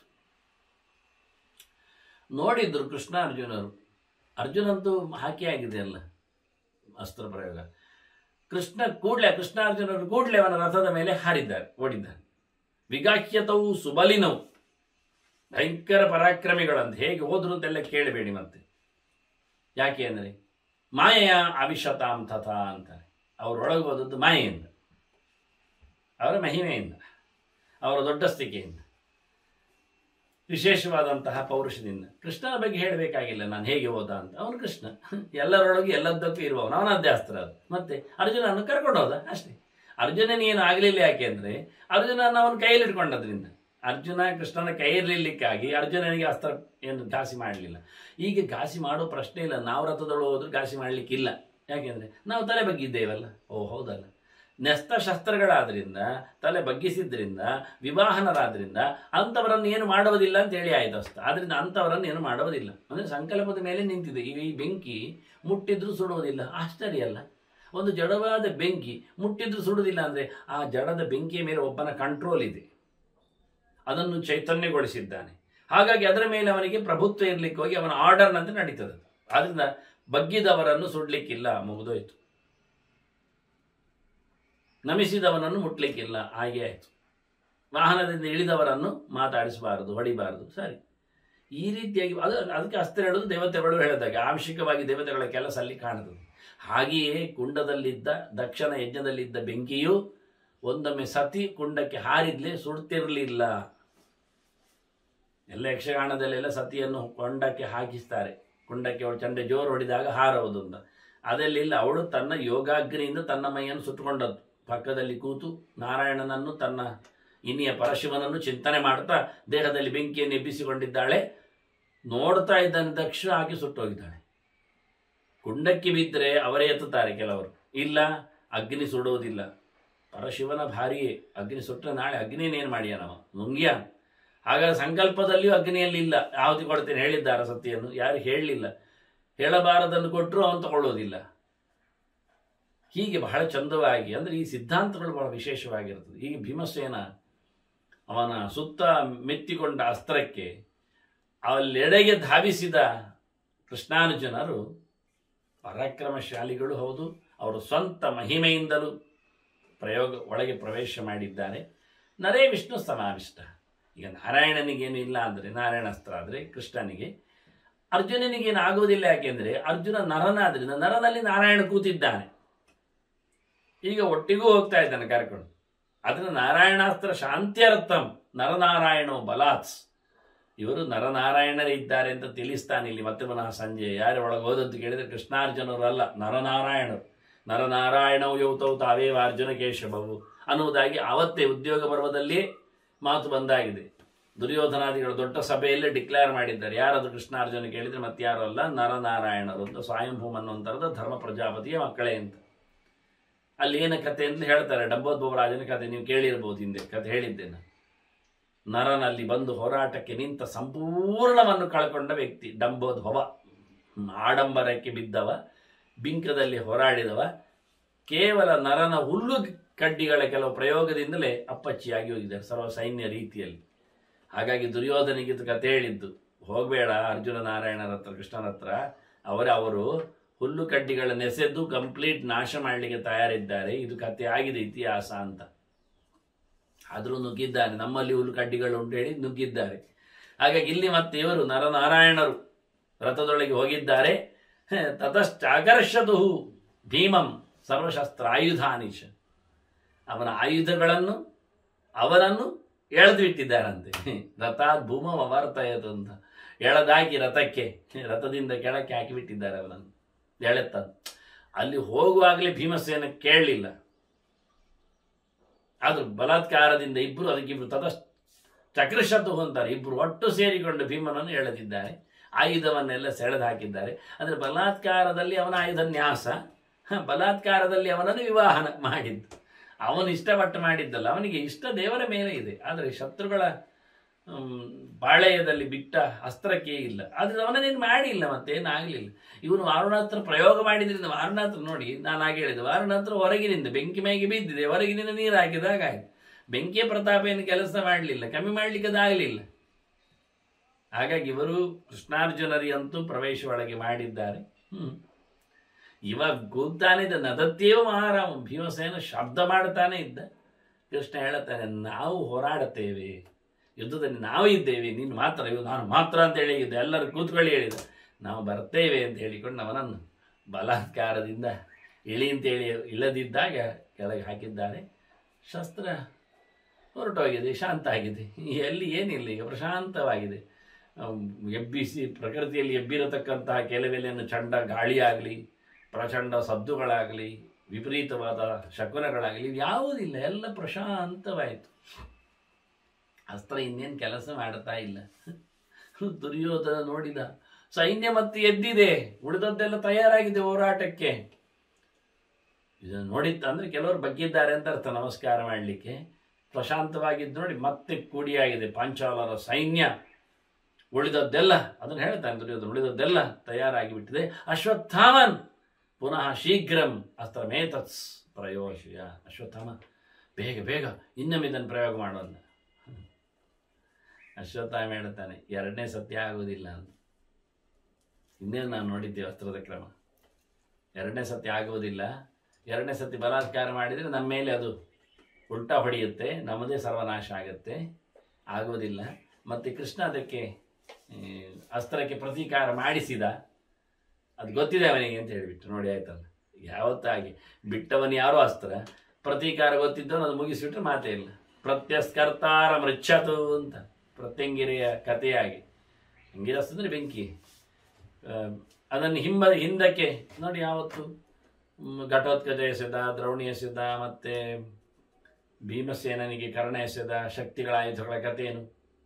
ನೋಡಿದ್ರು ಕೃಷ್ಣ ಅರ್ಜುನರು ಅರ್ಜುನಂತೂ ಹಾಕಿ ಆಗಿದೆ ಅಲ್ಲ ಅಸ್ತ್ರ ಪ್ರಯೋಗ ಕೃಷ್ಣ ಕೂಡ್ಲೆ ಕೃಷ್ಣಾರ್ಜುನರು ಕೂಡ್ಲೆ ಅವನ ರಥದ ಮೇಲೆ ಹಾರಿದ್ದಾರೆ ಓಡಿದ್ದಾರೆ ವಿಗಾಖ್ಯತವು ಸುಬಲಿನವು ಭಯಂಕರ ಪರಾಕ್ರಮಿಗಳಂತ ಹೇಗೆ ಹೋದ್ರು ಅಂತೆಲ್ಲ ಕೇಳಬೇಡಿ ಮತ್ತೆ ಯಾಕೆ ಅಂದರೆ ಮಾಯೆಯ ಅವಿಶತಾಂ ತಥಾ ಅಂತಾರೆ ಅವರೊಳಗೆ ಹೋದದ್ದು ಮಾಯೆಯಿಂದ ಅವರ ಮಹಿಮೆಯಿಂದ ಅವರ ದೊಡ್ಡಸ್ತಿಕೆಯಿಂದ ವಿಶೇಷವಾದಂತಹ ಪೌರುಷದಿಂದ ಕೃಷ್ಣನ ಬಗ್ಗೆ ಹೇಳಬೇಕಾಗಿಲ್ಲ ನಾನು ಹೇಗೆ ಹೋದ ಅಂತ ಅವನು ಕೃಷ್ಣ ಎಲ್ಲರೊಳಗೆ ಎಲ್ಲದಕ್ಕೂ ಇರುವವನು ಅವನದ್ದೇ ಅಸ್ತ್ರ ಅದು ಮತ್ತೆ ಅರ್ಜುನನ್ನು ಕರ್ಕೊಂಡು ಹೋದ ಅಷ್ಟೇ ಅರ್ಜುನನೇನು ಆಗಲಿಲ್ಲ ಯಾಕೆ ಅಂದರೆ ಅರ್ಜುನನ ಅವನ ಕೈಯಲ್ಲಿ ಇಟ್ಕೊಂಡದ್ರಿಂದ ಅರ್ಜುನ ಕೃಷ್ಣನ ಕೈಯಲ್ಲಿರ್ಲಿಕ್ಕಾಗಿ ಅರ್ಜುನನಿಗೆ ಅಸ್ತ್ರ ಏನು ಘಾಸಿ ಮಾಡಲಿಲ್ಲ ಈಗ ಘಾಸಿ ಮಾಡೋ ಪ್ರಶ್ನೆ ಇಲ್ಲ ನಾವು ರಥದೊಳಗೆ ಹೋದ್ರೂ ಘಾಸಿ ಮಾಡಲಿಕ್ಕಿಲ್ಲ ಯಾಕೆಂದರೆ ನಾವು ತಲೆ ಬಗ್ಗಿದ್ದೇವಲ್ಲ ಓ ಹೌದಲ್ಲ ನೆಸ್ತ ಶಸ್ತ್ರಗಳಾದ್ರಿಂದ ತಲೆ ಬಗ್ಗಿಸಿದ್ರಿಂದ ವಿವಾಹನರಾದ್ರಿಂದ ಅಂಥವರನ್ನು ಏನು ಮಾಡುವುದಿಲ್ಲ ಅಂತ ಹೇಳಿ ಆಯ್ತು ಅಸ್ತ ಆದ್ರಿಂದ ಅಂಥವರನ್ನು ಏನು ಮಾಡುವುದಿಲ್ಲ ಅಂದರೆ ಸಂಕಲ್ಪದ ಮೇಲೆ ನಿಂತಿದೆ ಈಗ ಈ ಬೆಂಕಿ ಮುಟ್ಟಿದ್ರೂ ಸುಡುವುದಿಲ್ಲ ಆಶ್ಚರ್ಯ ಅಲ್ಲ ಒಂದು ಜಡವಾದ ಬೆಂಕಿ ಮುಟ್ಟಿದ್ರೂ ಸುಡುವುದಿಲ್ಲ ಅಂದರೆ ಆ ಜಡದ ಬೆಂಕಿಯ ಮೇಲೆ ಒಬ್ಬನ ಕಂಟ್ರೋಲ್ ಇದೆ ಅದನ್ನು ಚೈತನ್ಯಗೊಳಿಸಿದ್ದಾನೆ ಹಾಗಾಗಿ ಅದರ ಮೇಲೆ ಅವನಿಗೆ ಪ್ರಭುತ್ವ ಇರಲಿಕ್ಕೆ ಹೋಗಿ ಅವನ ಆರ್ಡರ್ನಂತೆ ನಡೀತದೆ ಆದ್ರಿಂದ ಬಗ್ಗಿದವರನ್ನು ಸುಡ್ಲಿಕ್ಕಿಲ್ಲ ಮುಗಿದೋಯ್ತು ನಮಿಸಿದವನನ್ನು ಮುಟ್ಲಿಕ್ಕಿಲ್ಲ ಹಾಗೆ ಆಯಿತು ವಾಹನದಿಂದ ಇಳಿದವರನ್ನು ಮಾತಾಡಿಸಬಾರದು ಹೊಡಿಬಾರದು ಸರಿ ಈ ರೀತಿಯಾಗಿ ಅದು ಅದಕ್ಕೆ ಅಸ್ತ್ರ ಹೇಳೋದು ದೇವತೆಗಳು ಹೇಳಿದಾಗ ಆಂಶಿಕವಾಗಿ ದೇವತೆಗಳ ಕೆಲಸ ಅಲ್ಲಿ ಕಾಣುತ್ತದೆ ಹಾಗೆಯೇ ಕುಂಡದಲ್ಲಿದ್ದ ದಕ್ಷಿಣ ಯಜ್ಞದಲ್ಲಿದ್ದ ಬೆಂಕಿಯು ಒಂದೊಮ್ಮೆ ಸತಿ ಕುಂಡಕ್ಕೆ ಹಾರಿದ್ಲೇ ಸುಡ್ತಿರಲಿಲ್ಲ ಎಲ್ಲ ಯಕ್ಷಗಾನದಲ್ಲೆಲ್ಲ ಸತಿಯನ್ನು ಕೊಂಡಕ್ಕೆ ಹಾಕಿಸ್ತಾರೆ ಕುಂಡಕ್ಕೆ ಅವಳು ಚಂಡೆ ಜೋರು ಹೊಡಿದಾಗ ಹಾರಬಹುದು ಅಂತ ಅದೆಲ್ಲಿಲ್ಲ ಅವಳು ತನ್ನ ಯೋಗಾಗ್ನಿಯಿಂದ ತನ್ನ ಮೈಯನ್ನು ಸುಟ್ಟುಕೊಂಡದ್ದು ಪಕ್ಕದಲ್ಲಿ ಕೂತು ನಾರಾಯಣನನ್ನು ತನ್ನ ಇನಿಯ ಪರಶಿವನನ್ನು ಚಿಂತನೆ ಮಾಡ್ತಾ ದೇಹದಲ್ಲಿ ಬೆಂಕಿಯನ್ನು ಎಬ್ಬಿಸಿಕೊಂಡಿದ್ದಾಳೆ ನೋಡ್ತಾ ಇದ್ದಾನೆ ದಕ್ಷ ಹಾಕಿ ಸುಟ್ಟೋಗಿದ್ದಾಳೆ ಕುಂಡಕ್ಕೆ ಬಿದ್ದರೆ ಅವರೇ ಎತ್ತುತ್ತಾರೆ ಕೆಲವರು ಇಲ್ಲ ಅಗ್ನಿ ಸುಡುವುದಿಲ್ಲ ಪರಶಿವನ ಭಾರಿಯೇ ಅಗ್ನಿ ಸುಟ್ಟರೆ ನಾಳೆ ಅಗ್ನಿನೇನು ಮಾಡಿಯ ನಾವು ನುಂಗ್ಯ ಆಗ ಸಂಕಲ್ಪದಲ್ಲಿಯೂ ಅಗ್ನಿಯಲ್ಲಿ ಇಲ್ಲ ಆಹುತಿ ಕೊಡ್ತೇನೆ ಹೇಳಿದ್ದಾರ ಸತ್ಯನ್ನು ಯಾರು ಹೇಳಲಿಲ್ಲ ಹೇಳಬಾರದನ್ನು ಕೊಟ್ಟರು ಅವನು ತಗೊಳ್ಳೋದಿಲ್ಲ ಹೀಗೆ ಬಹಳ ಚಂದವಾಗಿ ಅಂದರೆ ಈ ಸಿದ್ಧಾಂತಗಳು ಬಹಳ ವಿಶೇಷವಾಗಿರುತ್ತದೆ ಈಗ ಭೀಮಸೇನ ಅವನ ಸುತ್ತ ಮೆತ್ತಿಕೊಂಡ ಅಸ್ತ್ರಕ್ಕೆ ಅಲ್ಲೆಡೆಗೆ ಧಾವಿಸಿದ ಕೃಷ್ಣಾನುಜನರು ಪರಾಕ್ರಮಶಾಲಿಗಳು ಹೌದು ಅವರು ಸ್ವಂತ ಮಹಿಮೆಯಿಂದಲೂ ಪ್ರಯೋಗ ಒಳಗೆ ಪ್ರವೇಶ ಮಾಡಿದ್ದಾರೆ ನರೇ ವಿಷ್ಣು ಸಮಾವಿಷ್ಟ ಈಗ ನಾರಾಯಣನಿಗೇನು ಇಲ್ಲ ಅಂದರೆ ನಾರಾಯಣಾಸ್ತ್ರ ಆದರೆ ಕೃಷ್ಣನಿಗೆ ಅರ್ಜುನನಿಗೇನು ಆಗುವುದಿಲ್ಲ ಯಾಕೆಂದರೆ ಅರ್ಜುನ ನರನಾದ್ರಿಂದ ನರನಲ್ಲಿ ನಾರಾಯಣ ಕೂತಿದ್ದಾನೆ ಈಗ ಒಟ್ಟಿಗೂ ಹೋಗ್ತಾ ಇದ್ದಾನೆ ಕರ್ಕೊಂಡು ಅದನ್ನು ನಾರಾಯಣಾಸ್ತ್ರ ಶಾಂತ್ಯರ್ಥಂ ನರನಾರಾಯಣೋ ಬಲಾತ್ಸ್ ಇವರು ನರನಾರಾಯಣರೇ ಇದ್ದಾರೆ ಅಂತ ತಿಳಿಸ್ತಾನೆ ಇಲ್ಲಿ ಮತ್ತೆ ಪುನಃ ಸಂಜೆ ಯಾರು ಒಳಗೆ ಹೋದಂತ ಕೇಳಿದರೆ ಕೃಷ್ಣಾರ್ಜುನರು ಅಲ್ಲ ನರನಾರಾಯಣರು ನರನಾರಾಯಣವು ಯೌತೌ ತಾವೇವ ಅರ್ಜುನ ಕೇಶವವು ಅನ್ನುವುದಾಗಿ ಆವತ್ತೇ ಉದ್ಯೋಗ ಪರ್ವದಲ್ಲಿ ಮಾತು ಬಂದಾಗಿದೆ ದುರ್ಯೋಧನಾದಿಗಳು ದೊಡ್ಡ ಸಭೆಯಲ್ಲೇ ಡಿಕ್ಲೇರ್ ಮಾಡಿದ್ದಾರೆ ಯಾರದು ಕೃಷ್ಣಾರ್ಜುನ ಕೇಳಿದರೆ ಮತ್ತೆ ಯಾರು ಅಲ್ಲ ನರನಾರಾಯಣರು ಅಂತ ಸ್ವಯಂಭೂಮ್ ಅನ್ನುವಂಥದ್ದು ಧರ್ಮ ಪ್ರಜಾಪತಿಯ ಮಕ್ಕಳೇ ಅಂತ ಅಲ್ಲಿ ಏನ ಕತೆ ಅಂತ ಹೇಳ್ತಾರೆ ಡಂಬೋದ್ಭವ ರಾಜನ ಕತೆ ನೀವು ಕೇಳಿರ್ಬೋದು ಹಿಂದೆ ಕತೆ ಹೇಳಿದ್ದೇನೆ ನರನಲ್ಲಿ ಬಂದು ಹೋರಾಟಕ್ಕೆ ನಿಂತ ಸಂಪೂರ್ಣವನ್ನು ಕಳ್ಕೊಂಡ ವ್ಯಕ್ತಿ ಡಂಬೋದ್ಭವ ಹ್ಮ್, ಆಡಂಬರಕ್ಕೆ ಬಿದ್ದವ ಬಿಂಕದಲ್ಲಿ ಹೋರಾಡಿದವ ಕೇವಲ ನರನ ಹುಲ್ಲು ಕಡ್ಡಿಗಳ ಕೆಲವು ಪ್ರಯೋಗದಿಂದಲೇ ಅಪ್ಪಚ್ಚಿಯಾಗಿ ಹೋಗಿದ್ದಾರೆ ಸರ್ವ ಸೈನ್ಯ ರೀತಿಯಲ್ಲಿ ಹಾಗಾಗಿ ದುರ್ಯೋಧನಿಗೆ ಇದು ಕತೆ ಹೇಳಿದ್ದು ಹೋಗಬೇಡ ಅರ್ಜುನ ನಾರಾಯಣರ ಹತ್ರ ಕೃಷ್ಣನ ಹತ್ರ ಅವರೇ ಅವರು ಹುಲ್ಲು ಕಡ್ಡಿಗಳನ್ನು ಎಸೆದು ಕಂಪ್ಲೀಟ್ ನಾಶ ಮಾಡಲಿಕ್ಕೆ ತಯಾರಿದ್ದಾರೆ ಇದು ಕತೆ ಆಗಿದೆ ಇತಿಹಾಸ ಅಂತ ಆದರೂ ನುಗ್ಗಿದ್ದಾರೆ ನಮ್ಮಲ್ಲಿ ಹುಲ್ಲು ಕಡ್ಡಿಗಳು ಉಂಟು ಹೇಳಿ ನುಗ್ಗಿದ್ದಾರೆ ಹಾಗಾಗಿ ಇಲ್ಲಿ ಮತ್ತೆ ಇವರು ನರನಾರಾಯಣರು ರಥದೊಳಗೆ ಹೋಗಿದ್ದಾರೆ ತತಶ್ಚಾಕರ್ಷದು ಭೀಮಂ ಸರ್ವಶಸ್ತ್ರ ಆಯುಧಾನಿಶ ಅವನ ಆಯುಧಗಳನ್ನು ಅವನನ್ನು ಎಳೆದು ಇಟ್ಟಿದ್ದಾರಂತೆ ರಥಾತ್ ಭೂಮಂ ಅವರ್ತಯತು ಅಂತ ಎಳೆದಾಕಿ ರಥಕ್ಕೆ ರಥದಿಂದ ಕೆಳಕ್ಕೆ ಹಾಕಿಬಿಟ್ಟಿದ್ದಾರೆ ಅವನನ್ನು ಎಳೆತ ಅಲ್ಲಿ ಹೋಗುವಾಗಲೇ ಭೀಮಸೇನ ಕೇಳಲಿಲ್ಲ ಆದ್ರೂ ಬಲಾತ್ಕಾರದಿಂದ ಇಬ್ಬರು ಅದಕ್ಕಿಬ್ರು ತದ ಚಕ್ರಶತು ಅಂತಾರೆ ಇಬ್ಬರು ಒಟ್ಟು ಸೇರಿಕೊಂಡು ಭೀಮನನ್ನು ಎಳೆದಿದ್ದಾರೆ ಆಯುಧವನ್ನೆಲ್ಲ ಸೆಳೆದು ಹಾಕಿದ್ದಾರೆ ಅಂದರೆ ಬಲಾತ್ಕಾರದಲ್ಲಿ ಅವನ ಆಯುಧ ನ್ಯಾಸ ಹ, ಬಲಾತ್ಕಾರದಲ್ಲಿ ಅವನನ್ನು ವಿವಾಹನ ಮಾಡಿದ್ದು ಅವನು ಇಷ್ಟಪಟ್ಟು ಮಾಡಿದ್ದಲ್ಲ ಅವನಿಗೆ ಇಷ್ಟ ದೇವರ ಮೇಲೆ ಇದೆ ಆದರೆ ಶತ್ರುಗಳ ಹ್ಮ್, ಪಾಳೆಯದಲ್ಲಿ ಬಿಟ್ಟ ಅಸ್ತ್ರಕ್ಕೆ ಇಲ್ಲ ಆದರೆ ಅವನನ್ನೇನು ಮಾಡಿಲ್ಲ ಮತ್ತೇನಾಗಲಿಲ್ಲ ಇವನು ವಾರುಣಾಸ್ತ್ರ ಪ್ರಯೋಗ ಮಾಡಿದ್ರಿಂದ ವಾರುಣಾಸ್ತ್ರ ನೋಡಿ ನಾನು ಹಾಗೆ ಹೇಳಿದೆ ವಾರುಣಾಸ್ತ್ರ ಹೊರಗಿನಿಂದ ಬೆಂಕಿ ಮೇಗೆ ಬಿದ್ದಿದೆ ಹೊರಗಿನಿಂದ ನೀರು ಹಾಕಿದಾಗ ಆಯ್ತು ಬೆಂಕಿಯ ಪ್ರತಾಪ ಏನು ಕೆಲಸ ಮಾಡಲಿಲ್ಲ ಕಮ್ಮಿ ಮಾಡಲಿಕ್ಕೆ ಅದಾಗಲಿಲ್ಲ ಹಾಗಾಗಿ ಇವರು ಕೃಷ್ಣಾರ್ಜುನರಿಯಂತೂ ಪ್ರವೇಶ ಒಳಗೆ ಮಾಡಿದ್ದಾರೆ ಹ್ಮ್ ಇವ ಕೂಗ್ತಾನೆ ಇದ್ದ ನದತ್ತೇವ ಮಹಾರಾಮ ಭೀಮಸೇನ ಶಬ್ದ ಮಾಡ್ತಾನೆ ಇದ್ದ ಕೃಷ್ಣ ಹೇಳುತ್ತಾನೆ ನಾವು ಹೋರಾಡುತ್ತೇವೆ ಯುದ್ಧದಲ್ಲಿ ನಾವು ಇದ್ದೇವೆ ನೀನು ಮಾತ್ರ ಇವು ನಾನು ಮಾತ್ರ ಅಂತ ಹೇಳಿದ್ದೆ ಎಲ್ಲರೂ ಕೂತ್ಕೊಳ್ಳಿ ಹೇಳಿದ ನಾವು ಬರ್ತೇವೆ ಅಂತ ಹೇಳಿಕೊಂಡು ಅವನನ್ನು ಬಲಾತ್ಕಾರದಿಂದ ಇಳಿ ಅಂತೇಳಿ ಇಲ್ಲದಿದ್ದಾಗ ಕೆಳಗೆ ಹಾಕಿದ್ದಾರೆ ಶಸ್ತ್ರ ಹೊರಟೋಗಿದೆ ಶಾಂತ ಆಗಿದೆ ಎಲ್ಲಿ ಏನಿಲ್ಲ ಈಗ ಪ್ರಶಾಂತವಾಗಿದೆ ಅಮ್, ಎಬ್ಬಿಸಿ ಪ್ರಕೃತಿಯಲ್ಲಿ ಎಬ್ಬಿರತಕ್ಕಂತಹ ಕೆಲವೆಲೆಯನ್ನು ಚಂಡ ಗಾಳಿಯಾಗಲಿ ಪ್ರಚಂಡ ಸದ್ದುಗಳಾಗಲಿ ವಿಪರೀತವಾದ ಶಕುನಗಳಾಗಲಿ ಯಾವುದಿಲ್ಲ ಎಲ್ಲ ಪ್ರಶಾಂತವಾಯಿತು ಅಸ್ತ್ರ ಇನ್ನೇನು ಕೆಲಸ ಮಾಡ್ತಾ ಇಲ್ಲ ದುರ್ಯೋಧನ ನೋಡಿದ ಸೈನ್ಯ ಮತ್ತೆ ಎದ್ದಿದೆ ಉಳಿದದ್ದೆಲ್ಲ ತಯಾರಾಗಿದೆ ಹೋರಾಟಕ್ಕೆ ಇದನ್ನು ನೋಡಿತ್ತ ಅಂದ್ರೆ ಕೆಲವರು ಬಗ್ಗಿದ್ದಾರೆ ಅಂತ ಅರ್ಥ ನಮಸ್ಕಾರ ಮಾಡಲಿಕ್ಕೆ ಪ್ರಶಾಂತವಾಗಿದ್ದು ನೋಡಿ ಮತ್ತೆ ಕೂಡಿಯಾಗಿದೆ ಪಾಂಚಾಲರ ಸೈನ್ಯ ಉಳಿದದ್ದೆಲ್ಲ ಅದನ್ನು ಹೇಳ್ತಾನೆ ದುರ್ಯೋಧನ ಉಳಿದದ್ದೆಲ್ಲ ತಯಾರಾಗಿ ಬಿಟ್ಟಿದೆ ಅಶ್ವತ್ಥಾಮನ್ ಪುನಃ ಶೀಘ್ರಂ ಅಸ್ತ್ರಮೇತತ್ಸ್ ಪ್ರಯೋಶಯ ಅಶ್ವತ್ಥಾಮ ಬೇಗ ಬೇಗ ಇನ್ನೊಮ್ಮೆ ಇದನ್ನು ಪ್ರಯೋಗ ಮಾಡೋಲ್ಲ ಅಶ್ವತ್ಥಾಮ ಹೇಳ್ತಾನೆ ಎರಡನೇ ಸತ್ಯ ಆಗುವುದಿಲ್ಲ ಅಂತ ಇನ್ನೇನು ನಾನು ನೋಡಿದ್ದೆ ಅಸ್ತ್ರದ ಕ್ರಮ ಎರಡನೇ ಸತಿ ಆಗುವುದಿಲ್ಲ ಎರಡನೇ ಸತಿ ಬಲಾತ್ಕಾರ ಮಾಡಿದರೆ ನಮ್ಮ ಮೇಲೆ ಅದು ಉಲ್ಟಾ ಹೊಡೆಯುತ್ತೆ ನಮ್ಮದೇ ಸರ್ವನಾಶ ಆಗುತ್ತೆ ಆಗುವುದಿಲ್ಲ ಮತ್ತು ಕೃಷ್ಣ ಅದಕ್ಕೆ ಆ, ಅಸ್ತ್ರಕ್ಕೆ ಪ್ರತೀಕಾರ ಮಾಡಿಸಿದ ಅದು ಗೊತ್ತಿದೆ ಅವನಿಗೆ ಅಂತ ಹೇಳಿಬಿಟ್ಟು ನೋಡಿ ಆಯ್ತಲ್ಲ ಯಾವತ್ತಾಗಿ ಬಿಟ್ಟವನು ಯಾರೋ ಅಸ್ತ್ರ ಪ್ರತೀಕಾರ ಗೊತ್ತಿದ್ದವನು ಅದು ಮುಗಿಸಿಬಿಟ್ರೆ ಮಾತೇ ಇಲ್ಲ ಪ್ರತ್ಯಸ್ಕರ್ತಾರ ಮೃಚ್ಛತು ಅಂತ ಪ್ರತ್ಯಂಗಿರಿಯ ಕಥೆಯಾಗಿ ಅಂಗಿರಸ್ ಅಂದರೆ ಬೆಂಕಿ ಆ, ಅದನ್ನು ಹಿಂಬ ಹಿಂದಕ್ಕೆ ನೋಡಿ ಯಾವತ್ತು ಮ್, ಘಟೋತ್ಕಚ ಎಸೆದ ದ್ರೌಣಿ ಎಸೆದ ಮತ್ತೆ ಭೀಮಸೇನನಿಗೆ ಕರ್ಣ ಎಸೆದ ಶಕ್ತಿಗಳ ಆಯುಧಗಳ ಕಥೆಯೇನು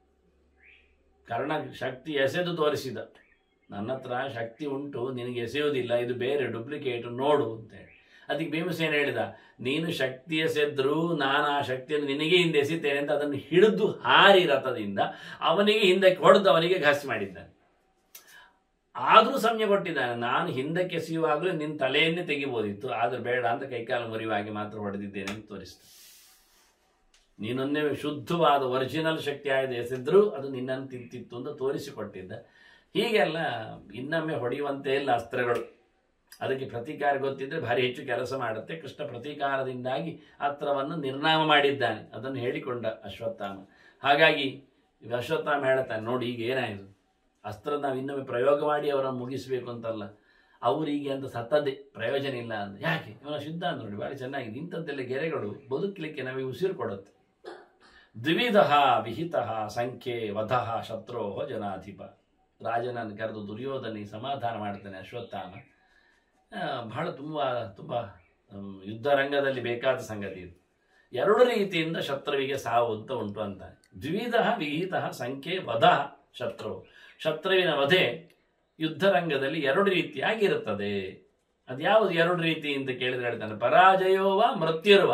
ಕರ್ಣ ಶಕ್ತಿ ಎಸೆದು ತೋರಿಸಿದ ನನ್ನ ಹತ್ರ ಶಕ್ತಿ ಉಂಟು ನಿನಗೆ ಎಸೆಯುವುದಿಲ್ಲ ಇದು ಬೇರೆ ಡೂಪ್ಲಿಕೇಟ್ ನೋಡು ಅಂತೇಳಿ ಅದಕ್ಕೆ ಭೀಮಸೇನ ಹೇಳಿದ ನೀನು ಶಕ್ತಿ ಎಸೆದ್ರು ನಾನು ಆ ಶಕ್ತಿಯನ್ನು ನಿನಗೆ ಹಿಂದೆ ಎಸಿತೇನೆ ಅಂತ ಅದನ್ನು ಹಿಡಿದು ಹಾರಿ ರಥದಿಂದ ಅವನಿಗೆ ಹಿಂದಕ್ಕೆ ಹೊಡೆದು ಅವನಿಗೆ ಘಾಸಿ ಮಾಡಿದ್ದಾನೆ ಆದರೂ ಸಮಯ ಕೊಟ್ಟಿದ್ದಾನೆ ನಾನು ಹಿಂದಕ್ಕೆ ಎಸೆಯುವಾಗಲೂ ನಿನ್ನ ತಲೆಯನ್ನೇ ತೆಗಿಬೋದಿತ್ತು ಆದ್ರೆ ಬೇಡ ಅಂತ ಕೈಕಾಲು ಮುರಿವಾಗಿ ಮಾತ್ರ ಹೊಡೆದಿದ್ದೇನೆ ಅಂತ ತೋರಿಸ್ತಾನೆ ನೀನೊಂದೇ ಶುದ್ಧವಾದ ಒರಿಜಿನಲ್ ಶಕ್ತಿ ಆಯ್ದು ಎಸೆದ್ರು ಅದು ನಿನ್ನನ್ನು ತಿಂತಿತ್ತು ಅಂತ ತೋರಿಸಿಕೊಟ್ಟಿದ್ದ ಹೀಗೆಲ್ಲ ಇನ್ನೊಮ್ಮೆ ಹೊಡೆಯುವಂತೆ ಇಲ್ಲ ಅಸ್ತ್ರಗಳು ಅದಕ್ಕೆ ಪ್ರತೀಕಾರ ಗೊತ್ತಿದ್ರೆ ಭಾರಿ ಹೆಚ್ಚು ಕೆಲಸ ಮಾಡುತ್ತೆ ಕೃಷ್ಣ ಪ್ರತೀಕಾರದಿಂದಾಗಿ ಅಸ್ತ್ರವನ್ನು ನಿರ್ನಾಮ ಮಾಡಿದ್ದಾನೆ ಅದನ್ನು ಹೇಳಿಕೊಂಡ ಅಶ್ವತ್ಥಾಮ ಹಾಗಾಗಿ ಈಗ ಅಶ್ವತ್ಥಾಮ ಹೇಳ್ತಾನೆ ನೋಡಿ ಈಗ ಏನಾಯಿತು ಅಸ್ತ್ರ ನಾವು ಇನ್ನೊಮ್ಮೆ ಪ್ರಯೋಗ ಮಾಡಿ ಅವರನ್ನು ಮುಗಿಸಬೇಕು ಅಂತಲ್ಲ ಅವರಿಗೆ ಅಂತ ಸತ್ತದ್ದೇ ಪ್ರಯೋಜನ ಇಲ್ಲ ಅಂತ ಯಾಕೆ ಇವನ ಸಿದ್ಧಾಂತ ನೋಡಿ ಭಾರಿ ಚೆನ್ನಾಗಿದೆ ಇಂಥದ್ದೆಲ್ಲ ಗೆರೆಗಳು ಬದುಕಲಿಕ್ಕೆ ನಮಗೆ ಉಸಿರು ಕೊಡುತ್ತೆ ದ್ವಿವಿಧ ವಿಹಿತ ಸಂಖ್ಯೆ ವಧ ಶತ್ರೋ ಜನಾಧಿಪ ರಾಜನನ್ನು ಕರೆದು ದುರ್ಯೋಧನಿಗೆ ಸಮಾಧಾನ ಮಾಡ್ತಾನೆ ಅಶ್ವತ್ಥಾಮ ಆ, ಬಹಳ ತುಂಬ ತುಂಬ ಹ್ಮ್, ಯುದ್ಧ ರಂಗದಲ್ಲಿ ಬೇಕಾದ ಸಂಗತಿ ಇದು ಎರಡು ರೀತಿಯಿಂದ ಶತ್ರುವಿಗೆ ಸಾವು ಅಂತ ಉಂಟು ಅಂತ ದ್ವಿವಿಧ ವಿಹಿತ ಸಂಖ್ಯೆ ವಧ ಶತ್ರು ಶತ್ರುವಿನ ವಧೆ ಯುದ್ಧ ರಂಗದಲ್ಲಿ ಎರಡು ರೀತಿಯಾಗಿರುತ್ತದೆ ಅದ್ಯಾವುದು ಎರಡು ರೀತಿ ಅಂತ ಕೇಳಿದ್ರೆ ಹೇಳ್ತಾನೆ ಪರಾಜಯೋವ ಮೃತ್ಯುರ್ವ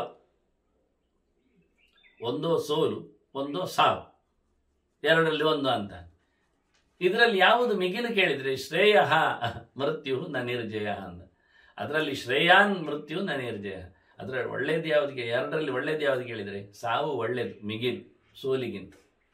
ಒಂದೋ ಸೋಲು ಒಂದೋ ಸಾವು ಎರಡರಲ್ಲಿ ಒಂದು ಅಂತ ಇದರಲ್ಲಿ ಯಾವುದು ಮಿಗಿಲು ಕೇಳಿದ್ರೆ ಶ್ರೇಯ ಮೃತ್ಯು ನ ನಿರ್ಜಯ ಅಂತ ಅದರಲ್ಲಿ ಶ್ರೇಯಾನ್ ಮೃತ್ಯು ನ ನಿರ್ಜಯ ಅದರಲ್ಲಿ ಒಳ್ಳೇದು ಯಾವುದಿಗೆ ಎರಡರಲ್ಲಿ ಒಳ್ಳೇದು ಯಾವ್ದು ಕೇಳಿದ್ರೆ ಸಾವು ಒಳ್ಳೇದು ಮಿಗಿಲು ಸೋಲಿಗಿಂತ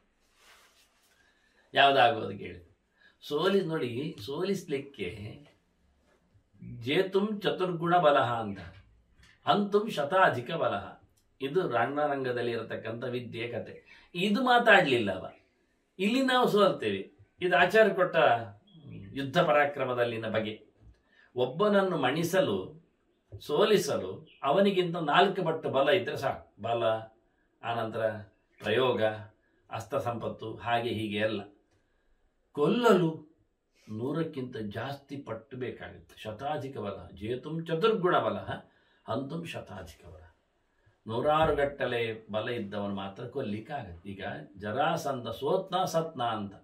ಯಾವುದಾಗೋದು ಕೇಳಿ ಸೋಲಿ ನೋಡಿ ಸೋಲಿಸ್ಲಿಕ್ಕೆ ಜೇತುಂ ಚತುರ್ಗುಣ ಬಲಹ ಅಂತ ಅಂತುಂ ಶತಾಧಿಕ ಬಲಹ ಇದು ರಣರಂಗದಲ್ಲಿ ಇರತಕ್ಕಂಥ ವಿದ್ಯೆ ಕತೆ ಇದು ಮಾತಾಡಲಿಲ್ಲ ಅವ ಇಲ್ಲಿ ನಾವು ಸೋಲ್ತೇವೆ ಇದು ಆಚಾರ್ಯ ಕೊಟ್ಟ ಯುದ್ಧ ಪರಾಕ್ರಮದಲ್ಲಿನ ಬಗೆ ಒಬ್ಬನನ್ನು ಮಣಿಸಲು ಸೋಲಿಸಲು ಅವನಿಗಿಂತ ನಾಲ್ಕು ಪಟ್ಟು ಬಲ ಇದ್ದರೆ ಸಾಕು ಬಲ ಆನಂತರ ಪ್ರಯೋಗ ಅಸ್ತ್ರ ಸಂಪತ್ತು ಹಾಗೆ ಹೀಗೆ ಎಲ್ಲ ಕೊಲ್ಲಲು ನೂರಕ್ಕಿಂತ ಜಾಸ್ತಿ ಪಟ್ಟು ಬೇಕಾಗುತ್ತೆ ಶತಾಧಿಕ ಬಲ ಜೇತುಂ ಚತುರ್ಗುಣ ಬಲ ಅಂತುಂ ಶತಾಧಿಕ ಬಲ ನೂರಾರು ಗಟ್ಟಲೆ ಬಲ ಇದ್ದವನು ಮಾತ್ರ ಕೊಲ್ಲಿಕ್ಕಾಗತ್ತೆ ಈಗ ಜರಾಸಂಧ ಸೋತ್ನ ಸತ್ನ ಅಂತ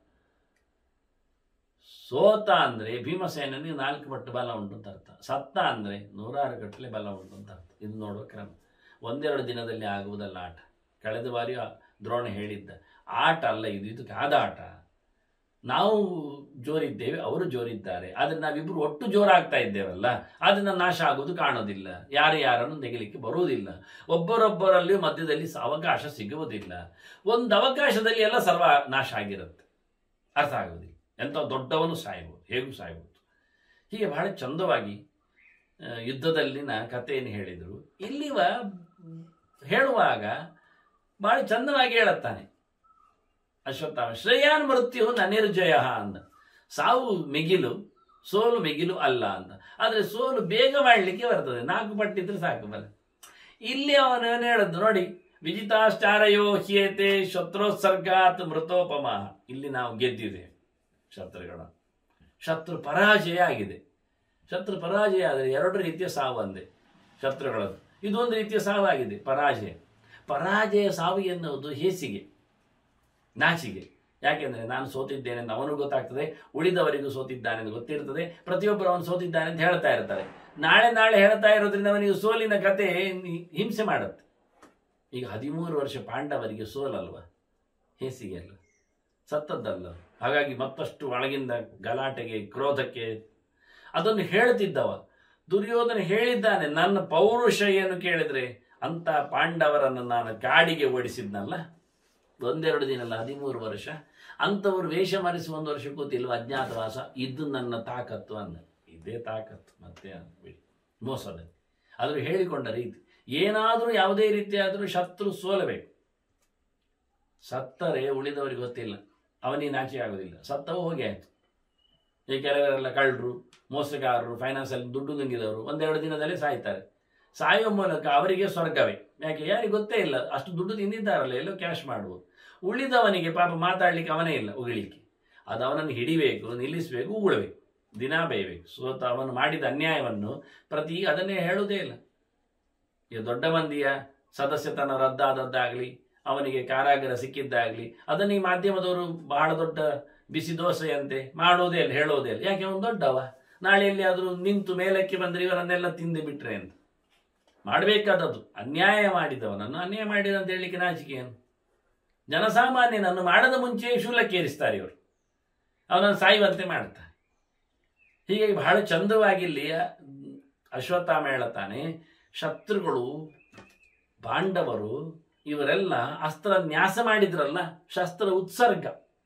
ಸೋತ ಅಂದ್ರೆ ಭೀಮಸೇನಿಗೆ ನಾಲ್ಕು ಪಟ್ಟು ಬಲ ಉಂಟು ಅಂತ ಅರ್ಥ ಸತ್ತ ಅಂದ್ರೆ ನೂರಾರು ಗಟ್ಟಲೆ ಬಲ ಉಂಟು ಅಂತ ಅರ್ಥ ಇದು ನೋಡುವ ಕ್ರಮ ಒಂದೆರಡು ದಿನದಲ್ಲಿ ಆಗುವುದಲ್ಲ ಆಟ ಕಳೆದ ಬಾರಿ ಆ ದ್ರೋಣ ಹೇಳಿದ್ದ ಆಟ ಅಲ್ಲ ಇದು ಇದಕ್ಕೆ ಆದ ಆಟ ನಾವು ಜೋರಿದ್ದೇವೆ ಅವರು ಜೋರಿದ್ದಾರೆ ಆದರೆ ನಾವಿಬ್ರು ಒಟ್ಟು ಜೋರಾಗ್ತಾ ಇದ್ದೇವಲ್ಲ ಅದನ್ನ ನಾಶ ಆಗುವುದು ಕಾಣೋದಿಲ್ಲ ಯಾರು ಯಾರನ್ನು ನೆಗಲಿಕ್ಕೆ ಬರುವುದಿಲ್ಲ ಒಬ್ಬರೊಬ್ಬರಲ್ಲಿ ಮಧ್ಯದಲ್ಲಿ ಸ- ಅವಕಾಶ ಸಿಗುವುದಿಲ್ಲ ಒಂದು ಅವಕಾಶದಲ್ಲಿ ಎಲ್ಲ ಸರ್ವ ನಾಶ ಆಗಿರುತ್ತೆ ಅರ್ಥ ಆಗುವುದಿಲ್ಲ ಎಂಥ ದೊಡ್ಡವನು ಸಾಯ್ಬೋದು ಹೇಗೂ ಸಾಯ್ಬೋದು ಹೀಗೆ ಬಹಳ ಚಂದವಾಗಿ ಆ, ಯುದ್ಧದಲ್ಲಿನ ಕಥೆಯನ್ನು ಹೇಳಿದರು ಇಲ್ಲಿವ ಹೇಳುವಾಗ ಬಹಳ ಚಂದವಾಗಿ ಹೇಳುತ್ತಾನೆ ಅಶ್ವತ್ಥಾಮ ಶ್ರೇಯಾನ್ ಮೃತ್ಯು ನನಿರ್ಜಯ ಅಂದ ಸಾವು ಮಿಗಿಲು ಸೋಲು ಮಿಗಿಲು ಅಲ್ಲ ಅಂತ ಆದರೆ ಸೋಲು ಬೇಗ ಮಾಡಲಿಕ್ಕೆ ಬರ್ತದೆ ನಾಲ್ಕು ಪಟ್ಟಿದ್ರೆ ಸಾಕು ಬಲ ಇಲ್ಲಿ ಅವನು ಏನು ಹೇಳದ್ದು ನೋಡಿ ವಿಜಿತಾಶ್ಚಾರಯೋ ಹ್ಯೇತೆ ಶತ್ರೋತ್ಸರ್ಗಾತ್ ಮೃತೋಪಮ ಇಲ್ಲಿ ನಾವು ಗೆದ್ದಿದೆ ಶತ್ರುಗಳ ಶತ್ರು ಪರಾಜಯ ಆಗಿದೆ ಶತ್ರು ಪರಾಜಯ ಆದರೆ ಎರಡು ರೀತಿಯ ಸಾವು ಅಂದೆ ಶತ್ರುಗಳದ್ದು ಇದೊಂದು ರೀತಿಯ ಸಾವಾಗಿದೆ ಪರಾಜಯ ಪರಾಜಯ ಸಾವು ಎನ್ನುವುದು ಹೇಸಿಗೆ ನಾಚಿಗೆ ಯಾಕೆಂದ್ರೆ ನಾನು ಸೋತಿದ್ದೇನೆ ಅಂತ ಅವನಿಗೂ ಗೊತ್ತಾಗ್ತದೆ ಉಳಿದವರಿಗೂ ಸೋತಿದ್ದಾನೆ ಅಂತ ಗೊತ್ತಿರ್ತದೆ ಪ್ರತಿಯೊಬ್ಬರು ಅವನು ಸೋತಿದ್ದಾನೆ ಅಂತ ಹೇಳ್ತಾ ಇರ್ತಾರೆ ನಾಳೆ ನಾಳೆ ಹೇಳ್ತಾ ಇರೋದ್ರಿಂದ ಅವನಿಗೆ ಸೋಲಿನ ಕತೆ ಹಿಂಸೆ ಮಾಡುತ್ತೆ ಈಗ ಹದಿಮೂರು ವರ್ಷ ಪಾಂಡವರಿಗೆ ಸೋಲಲ್ವ ಹೇಸಿಗೆ ಅಲ್ಲ ಸತ್ತದ್ದಲ್ಲ ಹಾಗಾಗಿ ಮತ್ತಷ್ಟು ಒಳಗಿಂದ ಗಲಾಟೆಗೆ ಕ್ರೋಧಕ್ಕೆ ಅದನ್ನು ಹೇಳ್ತಿದ್ದವ ದುರ್ಯೋಧನ ಹೇಳಿದ್ದಾನೆ ನನ್ನ ಪೌರುಷ ಏನು ಕೇಳಿದ್ರೆ ಅಂತ ಪಾಂಡವರನ್ನು ನಾನು ಕಾಡಿಗೆ ಓಡಿಸಿದ್ನಲ್ಲ ಒಂದೆರಡು ದಿನ ಅಲ್ಲ ಹದಿಮೂರು ವರ್ಷ ಅಂಥವ್ರು ವೇಷ ಮರೆಸಿ ಒಂದು ವರ್ಷ ಕೂತಿಲ್ವ ಅಜ್ಞಾತವಾಸ ಇದು ನನ್ನ ತಾಕತ್ತು ಅಂದ ಇದೇ ತಾಕತ್ತು ಮತ್ತೆ ಅಂದ ಬಿಡಿ ಮೋಸದ ಆದರೂ ಹೇಳಿಕೊಂಡ ರೀತಿ ಏನಾದರೂ ಯಾವುದೇ ರೀತಿಯಾದರೂ ಶತ್ರು ಸೋಲಬೇಕು ಸತ್ತರೆ ಉಳಿದವರಿಗೆ ಗೊತ್ತಿಲ್ಲ ಅವನಿಗೆ ನಾಚಿಕೆ ಆಗೋದಿಲ್ಲ ಸತ್ತವು ಹೋಗಿ ಆಯ್ತು ಈ ಕೆಲವರೆಲ್ಲ ಕಳ್ಳರು ಮೋಸಗಾರರು ಫೈನಾನ್ಸಲ್ಲಿ ದುಡ್ಡು ನುಂಗಿದವರು ಒಂದೆರಡು ದಿನದಲ್ಲಿ ಸಾಯ್ತಾರೆ ಸಾಯುವ ಮೂಲಕ ಅವರಿಗೆ ಸ್ವರ್ಗವೇ ಯಾಕೆ ಯಾರಿಗೆ ಗೊತ್ತೇ ಇಲ್ಲ ಅಷ್ಟು ದುಡ್ಡು ತಿಂದಿದ್ದಾರಲ್ಲ ಎಲ್ಲೋ ಕ್ಯಾಶ್ ಮಾಡುವುದು ಉಳಿದವನಿಗೆ ಪಾಪ ಮಾತಾಡ್ಲಿಕ್ಕೆ ಅವನೇ ಇಲ್ಲ ಉಗಿಲಿಕ್ಕೆ ಅದು ಅವನನ್ನು ಹಿಡಿಬೇಕು ನಿಲ್ಲಿಸಬೇಕು ಉಗುಳಬೇಕು ದಿನ ಬೇಯಬೇಕು ಸೋತ ಅವನು ಮಾಡಿದ ಅನ್ಯಾಯವನ್ನು ಪ್ರತಿ ಅದನ್ನೇ ಹೇಳುವುದೇ ಇಲ್ಲ ಈಗ ದೊಡ್ಡ ಮಂದಿಯ ಸದಸ್ಯತನ ರದ್ದಾದದ್ದಾಗಲಿ ಅವನಿಗೆ ಕಾರಾಗೃಹ ಸಿಕ್ಕಿದ್ದಾಗಲಿ ಅದನ್ನು ಈ ಮಾಧ್ಯಮದವರು ಬಹಳ ದೊಡ್ಡ ಬಿಸಿ ದೋಸೆಯಂತೆ ಮಾಡೋದೇ ಇಲ್ಲ ಹೇಳೋದೇ ಇಲ್ಲ ಯಾಕೆ ಅವನು ದೊಡ್ಡವ ನಾಳೆ ಎಲ್ಲಿಯಾದರೂ ನಿಂತು ಮೇಲಕ್ಕೆ ಬಂದರೆ ಇವರನ್ನೆಲ್ಲ ತಿಂದು ಬಿಟ್ರೆ ಅಂತ ಮಾಡಬೇಕಾದದ್ದು ಅನ್ಯಾಯ ಮಾಡಿದವನನ್ನು ಅನ್ಯಾಯ ಮಾಡಿದ ಅಂತ ಹೇಳಲಿಕ್ಕೆ ನಾಚಿಕೆ ಏನು ಜನಸಾಮಾನ್ಯನನ್ನು ಮಾಡದ ಮುಂಚೆ ಶೂಲಕ್ಕೇರಿಸ್ತಾರೆ ಇವರು ಅವನನ್ನು ಸಾಯುವಂತೆ ಮಾಡ್ತಾರೆ ಹೀಗಾಗಿ ಬಹಳ ಚಂದವಾಗಿ ಇಲ್ಲಿ ಅಶ್ವತ್ಥಾಮ ಹೇಳುತ್ತಾನೆ ಶತ್ರುಗಳು ಪಾಂಡವರು ಇವರೆಲ್ಲ ಅಸ್ತ್ರ ನ್ಯಾಸ ಮಾಡಿದ್ರಲ್ಲ ಶಸ್ತ್ರ ಉತ್ಸರ್ಗ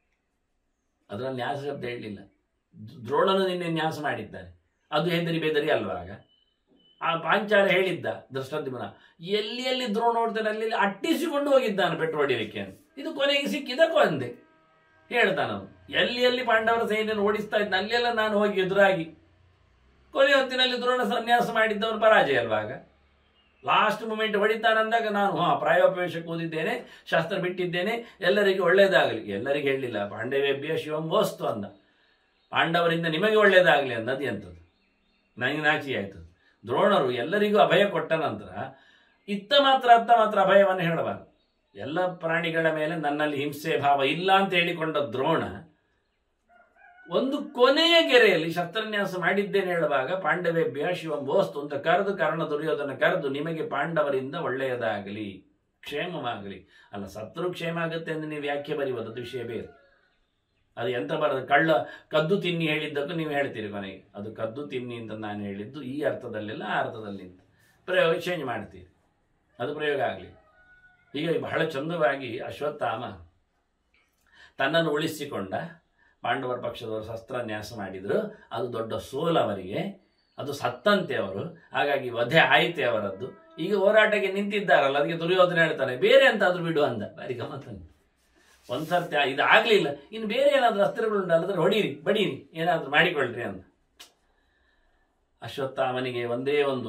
ಅದರ ನ್ಯಾಸ ಶಬ್ದ ಹೇಳಲಿಲ್ಲ ದ್ರೋಣನು ನಿನ್ನೆ ನ್ಯಾಸ ಮಾಡಿದ್ದಾನೆ ಅದು ಹೆದರಿ ಬೆದರಿ ಅಲ್ವಾಗ ಆ ಪಾಂಚಾಲ ಹೇಳಿದ್ದ ದೃಷ್ಟದ್ಯುಮ್ನ ಎಲ್ಲಿ ಎಲ್ಲಿ ದ್ರೋಣ ನೋಡ್ತಾನೆ ಅಲ್ಲಿ ಅಲ್ಲಿ ಅಟ್ಟಿಸಿಕೊಂಡು ಹೋಗಿದ್ದಾನೆ ಪೆಟ್ಟು ಹೊಡಿಲಿಕ್ಕೆ ಅಂತ ಇದು ಕೊನೆಗೆ ಸಿಕ್ಕಿದಕ್ಕೂ ಅಂದೆ ಹೇಳ್ತಾನವನು ಎಲ್ಲಿ ಎಲ್ಲಿ ಪಾಂಡವರ ಸೈನ್ಯನ ಓಡಿಸ್ತಾ ಇದ್ದ ಅಲ್ಲೆಲ್ಲ ನಾನು ಹೋಗಿ ಎದುರಾಗಿ ಕೊನೆ ಹೊತ್ತಿನಲ್ಲಿ ದ್ರೋಣ ಸನ್ಯಾಸ ಮಾಡಿದ್ದವನು ಪರಾಜಯ ಅಲ್ವಾಗ ಲಾಸ್ಟ್ ಮೂಮೆಂಟ್ ಹೊಡಿತಾನಂದಾಗ ನಾನು ಹಾ ಪ್ರಾಯೋಪವೇಶಕ್ಕೆ ಓದಿದ್ದೇನೆ ಶಾಸ್ತ್ರ ಬಿಟ್ಟಿದ್ದೇನೆ ಎಲ್ಲರಿಗೂ ಒಳ್ಳೇದಾಗಲಿ ಎಲ್ಲರಿಗೆ ಹೇಳಲಿಲ್ಲ ಪಾಂಡವೇಭ್ಯ ಶಿವಂ ವಸ್ತು ಅಂದ ಪಾಂಡವರಿಂದ ನಿಮಗೆ ಒಳ್ಳೇದಾಗಲಿ ಅನ್ನೋದು ಎಂಥದ್ದು ನನಗೆ ನಾಚಿ ಆಯಿತು ದ್ರೋಣರು ಎಲ್ಲರಿಗೂ ಅಭಯ ಕೊಟ್ಟ ನಂತರ ಇತ್ತ ಮಾತ್ರ ಅತ್ತ ಮಾತ್ರ ಅಭಯವನ್ನು ಹೇಳಬಾರದು ಎಲ್ಲ ಪ್ರಾಣಿಗಳ ಮೇಲೆ ನನ್ನಲ್ಲಿ ಹಿಂಸೆ ಭಾವ ಇಲ್ಲ ಅಂತ ಹೇಳಿಕೊಂಡ ದ್ರೋಣ ಒಂದು ಕೊನೆಯ ಗೆರೆಯಲ್ಲಿ ಶಸ್ತ್ರನ್ಯಾಸ ಮಾಡಿದ್ದೇನೆ ಹೇಳುವಾಗ ಪಾಂಡವೇಭ್ಯ ಶಿವಂ ಬೋಸ್ತು ಅಂತ ಕರೆದು ಕರ್ಣ ದುರ್ಯೋಧನ ಕರೆದು ನಿಮಗೆ ಪಾಂಡವರಿಂದ ಒಳ್ಳೆಯದಾಗಲಿ ಕ್ಷೇಮವಾಗಲಿ ಅಲ್ಲ ಸತ್ರು ಕ್ಷೇಮ ಆಗುತ್ತೆ ಎಂದು ನೀವು ಯಾಕೆ ಬರೆಯುವುದು ಅದು ವಿಷಯ ಬೇರೆ ಅದು ಎಂತ ಬರೋದು ಕಳ್ಳ ಕದ್ದು ತಿನ್ನಿ ಹೇಳಿದ್ದಕ್ಕೂ ನೀವು ಹೇಳ್ತೀರಿ ಕೊನೆಗೆ ಅದು ಕದ್ದು ತಿನ್ನಿ ಅಂತ ನಾನು ಹೇಳಿದ್ದು ಈ ಅರ್ಥದಲ್ಲಿಲ್ಲ ಆ ಅರ್ಥದಲ್ಲಿ ಅಂತ ಪ್ರಯೋಗ ಚೇಂಜ್ ಮಾಡ್ತೀರಿ ಅದು ಪ್ರಯೋಗ ಆಗಲಿ ಹೀಗಾಗಿ ಬಹಳ ಚಂದವಾಗಿ ಅಶ್ವತ್ಥಾಮ ತನ್ನನ್ನು ಉಳಿಸಿಕೊಂಡ ಪಾಂಡವರ ಪಕ್ಷದವರು ಶಸ್ತ್ರನ್ಯಾಸ ಮಾಡಿದರು ಅದು ದೊಡ್ಡ ಸೋಲು ಅವರಿಗೆ ಅದು ಸತ್ತಂತೆ ಅವರು ಹಾಗಾಗಿ ವಧೆ ಆಯಿತೆ ಅವರದ್ದು ಈಗ ಹೋರಾಟಕ್ಕೆ ನಿಂತಿದ್ದಾರಲ್ಲ ಅದಕ್ಕೆ ದುರ್ಯೋಧನ ಹೇಳ್ತಾನೆ ಬೇರೆ ಅಂತಾದ್ರೂ ಬಿಡು ಅಂದ ಬಾರಿ ಗಮ್ಮತ್ತಂತೆ ಒಂದ್ಸರ್ತಿ ಆ- ಇದು ಆಗ್ಲಿಲ್ಲ ಇನ್ನು ಬೇರೆ ಏನಾದ್ರೂ ಅಸ್ತ್ರಗಳುಂಟು ಅಲ್ಲದ್ರೆ ಹೊಡೀರಿ ಬಡೀರಿ ಏನಾದ್ರೂ ಮಾಡಿಕೊಳ್ಳ್ರಿ ಅಂತ ಅಶ್ವತ್ಥಾಮನಿಗೆ ಒಂದೇ ಒಂದು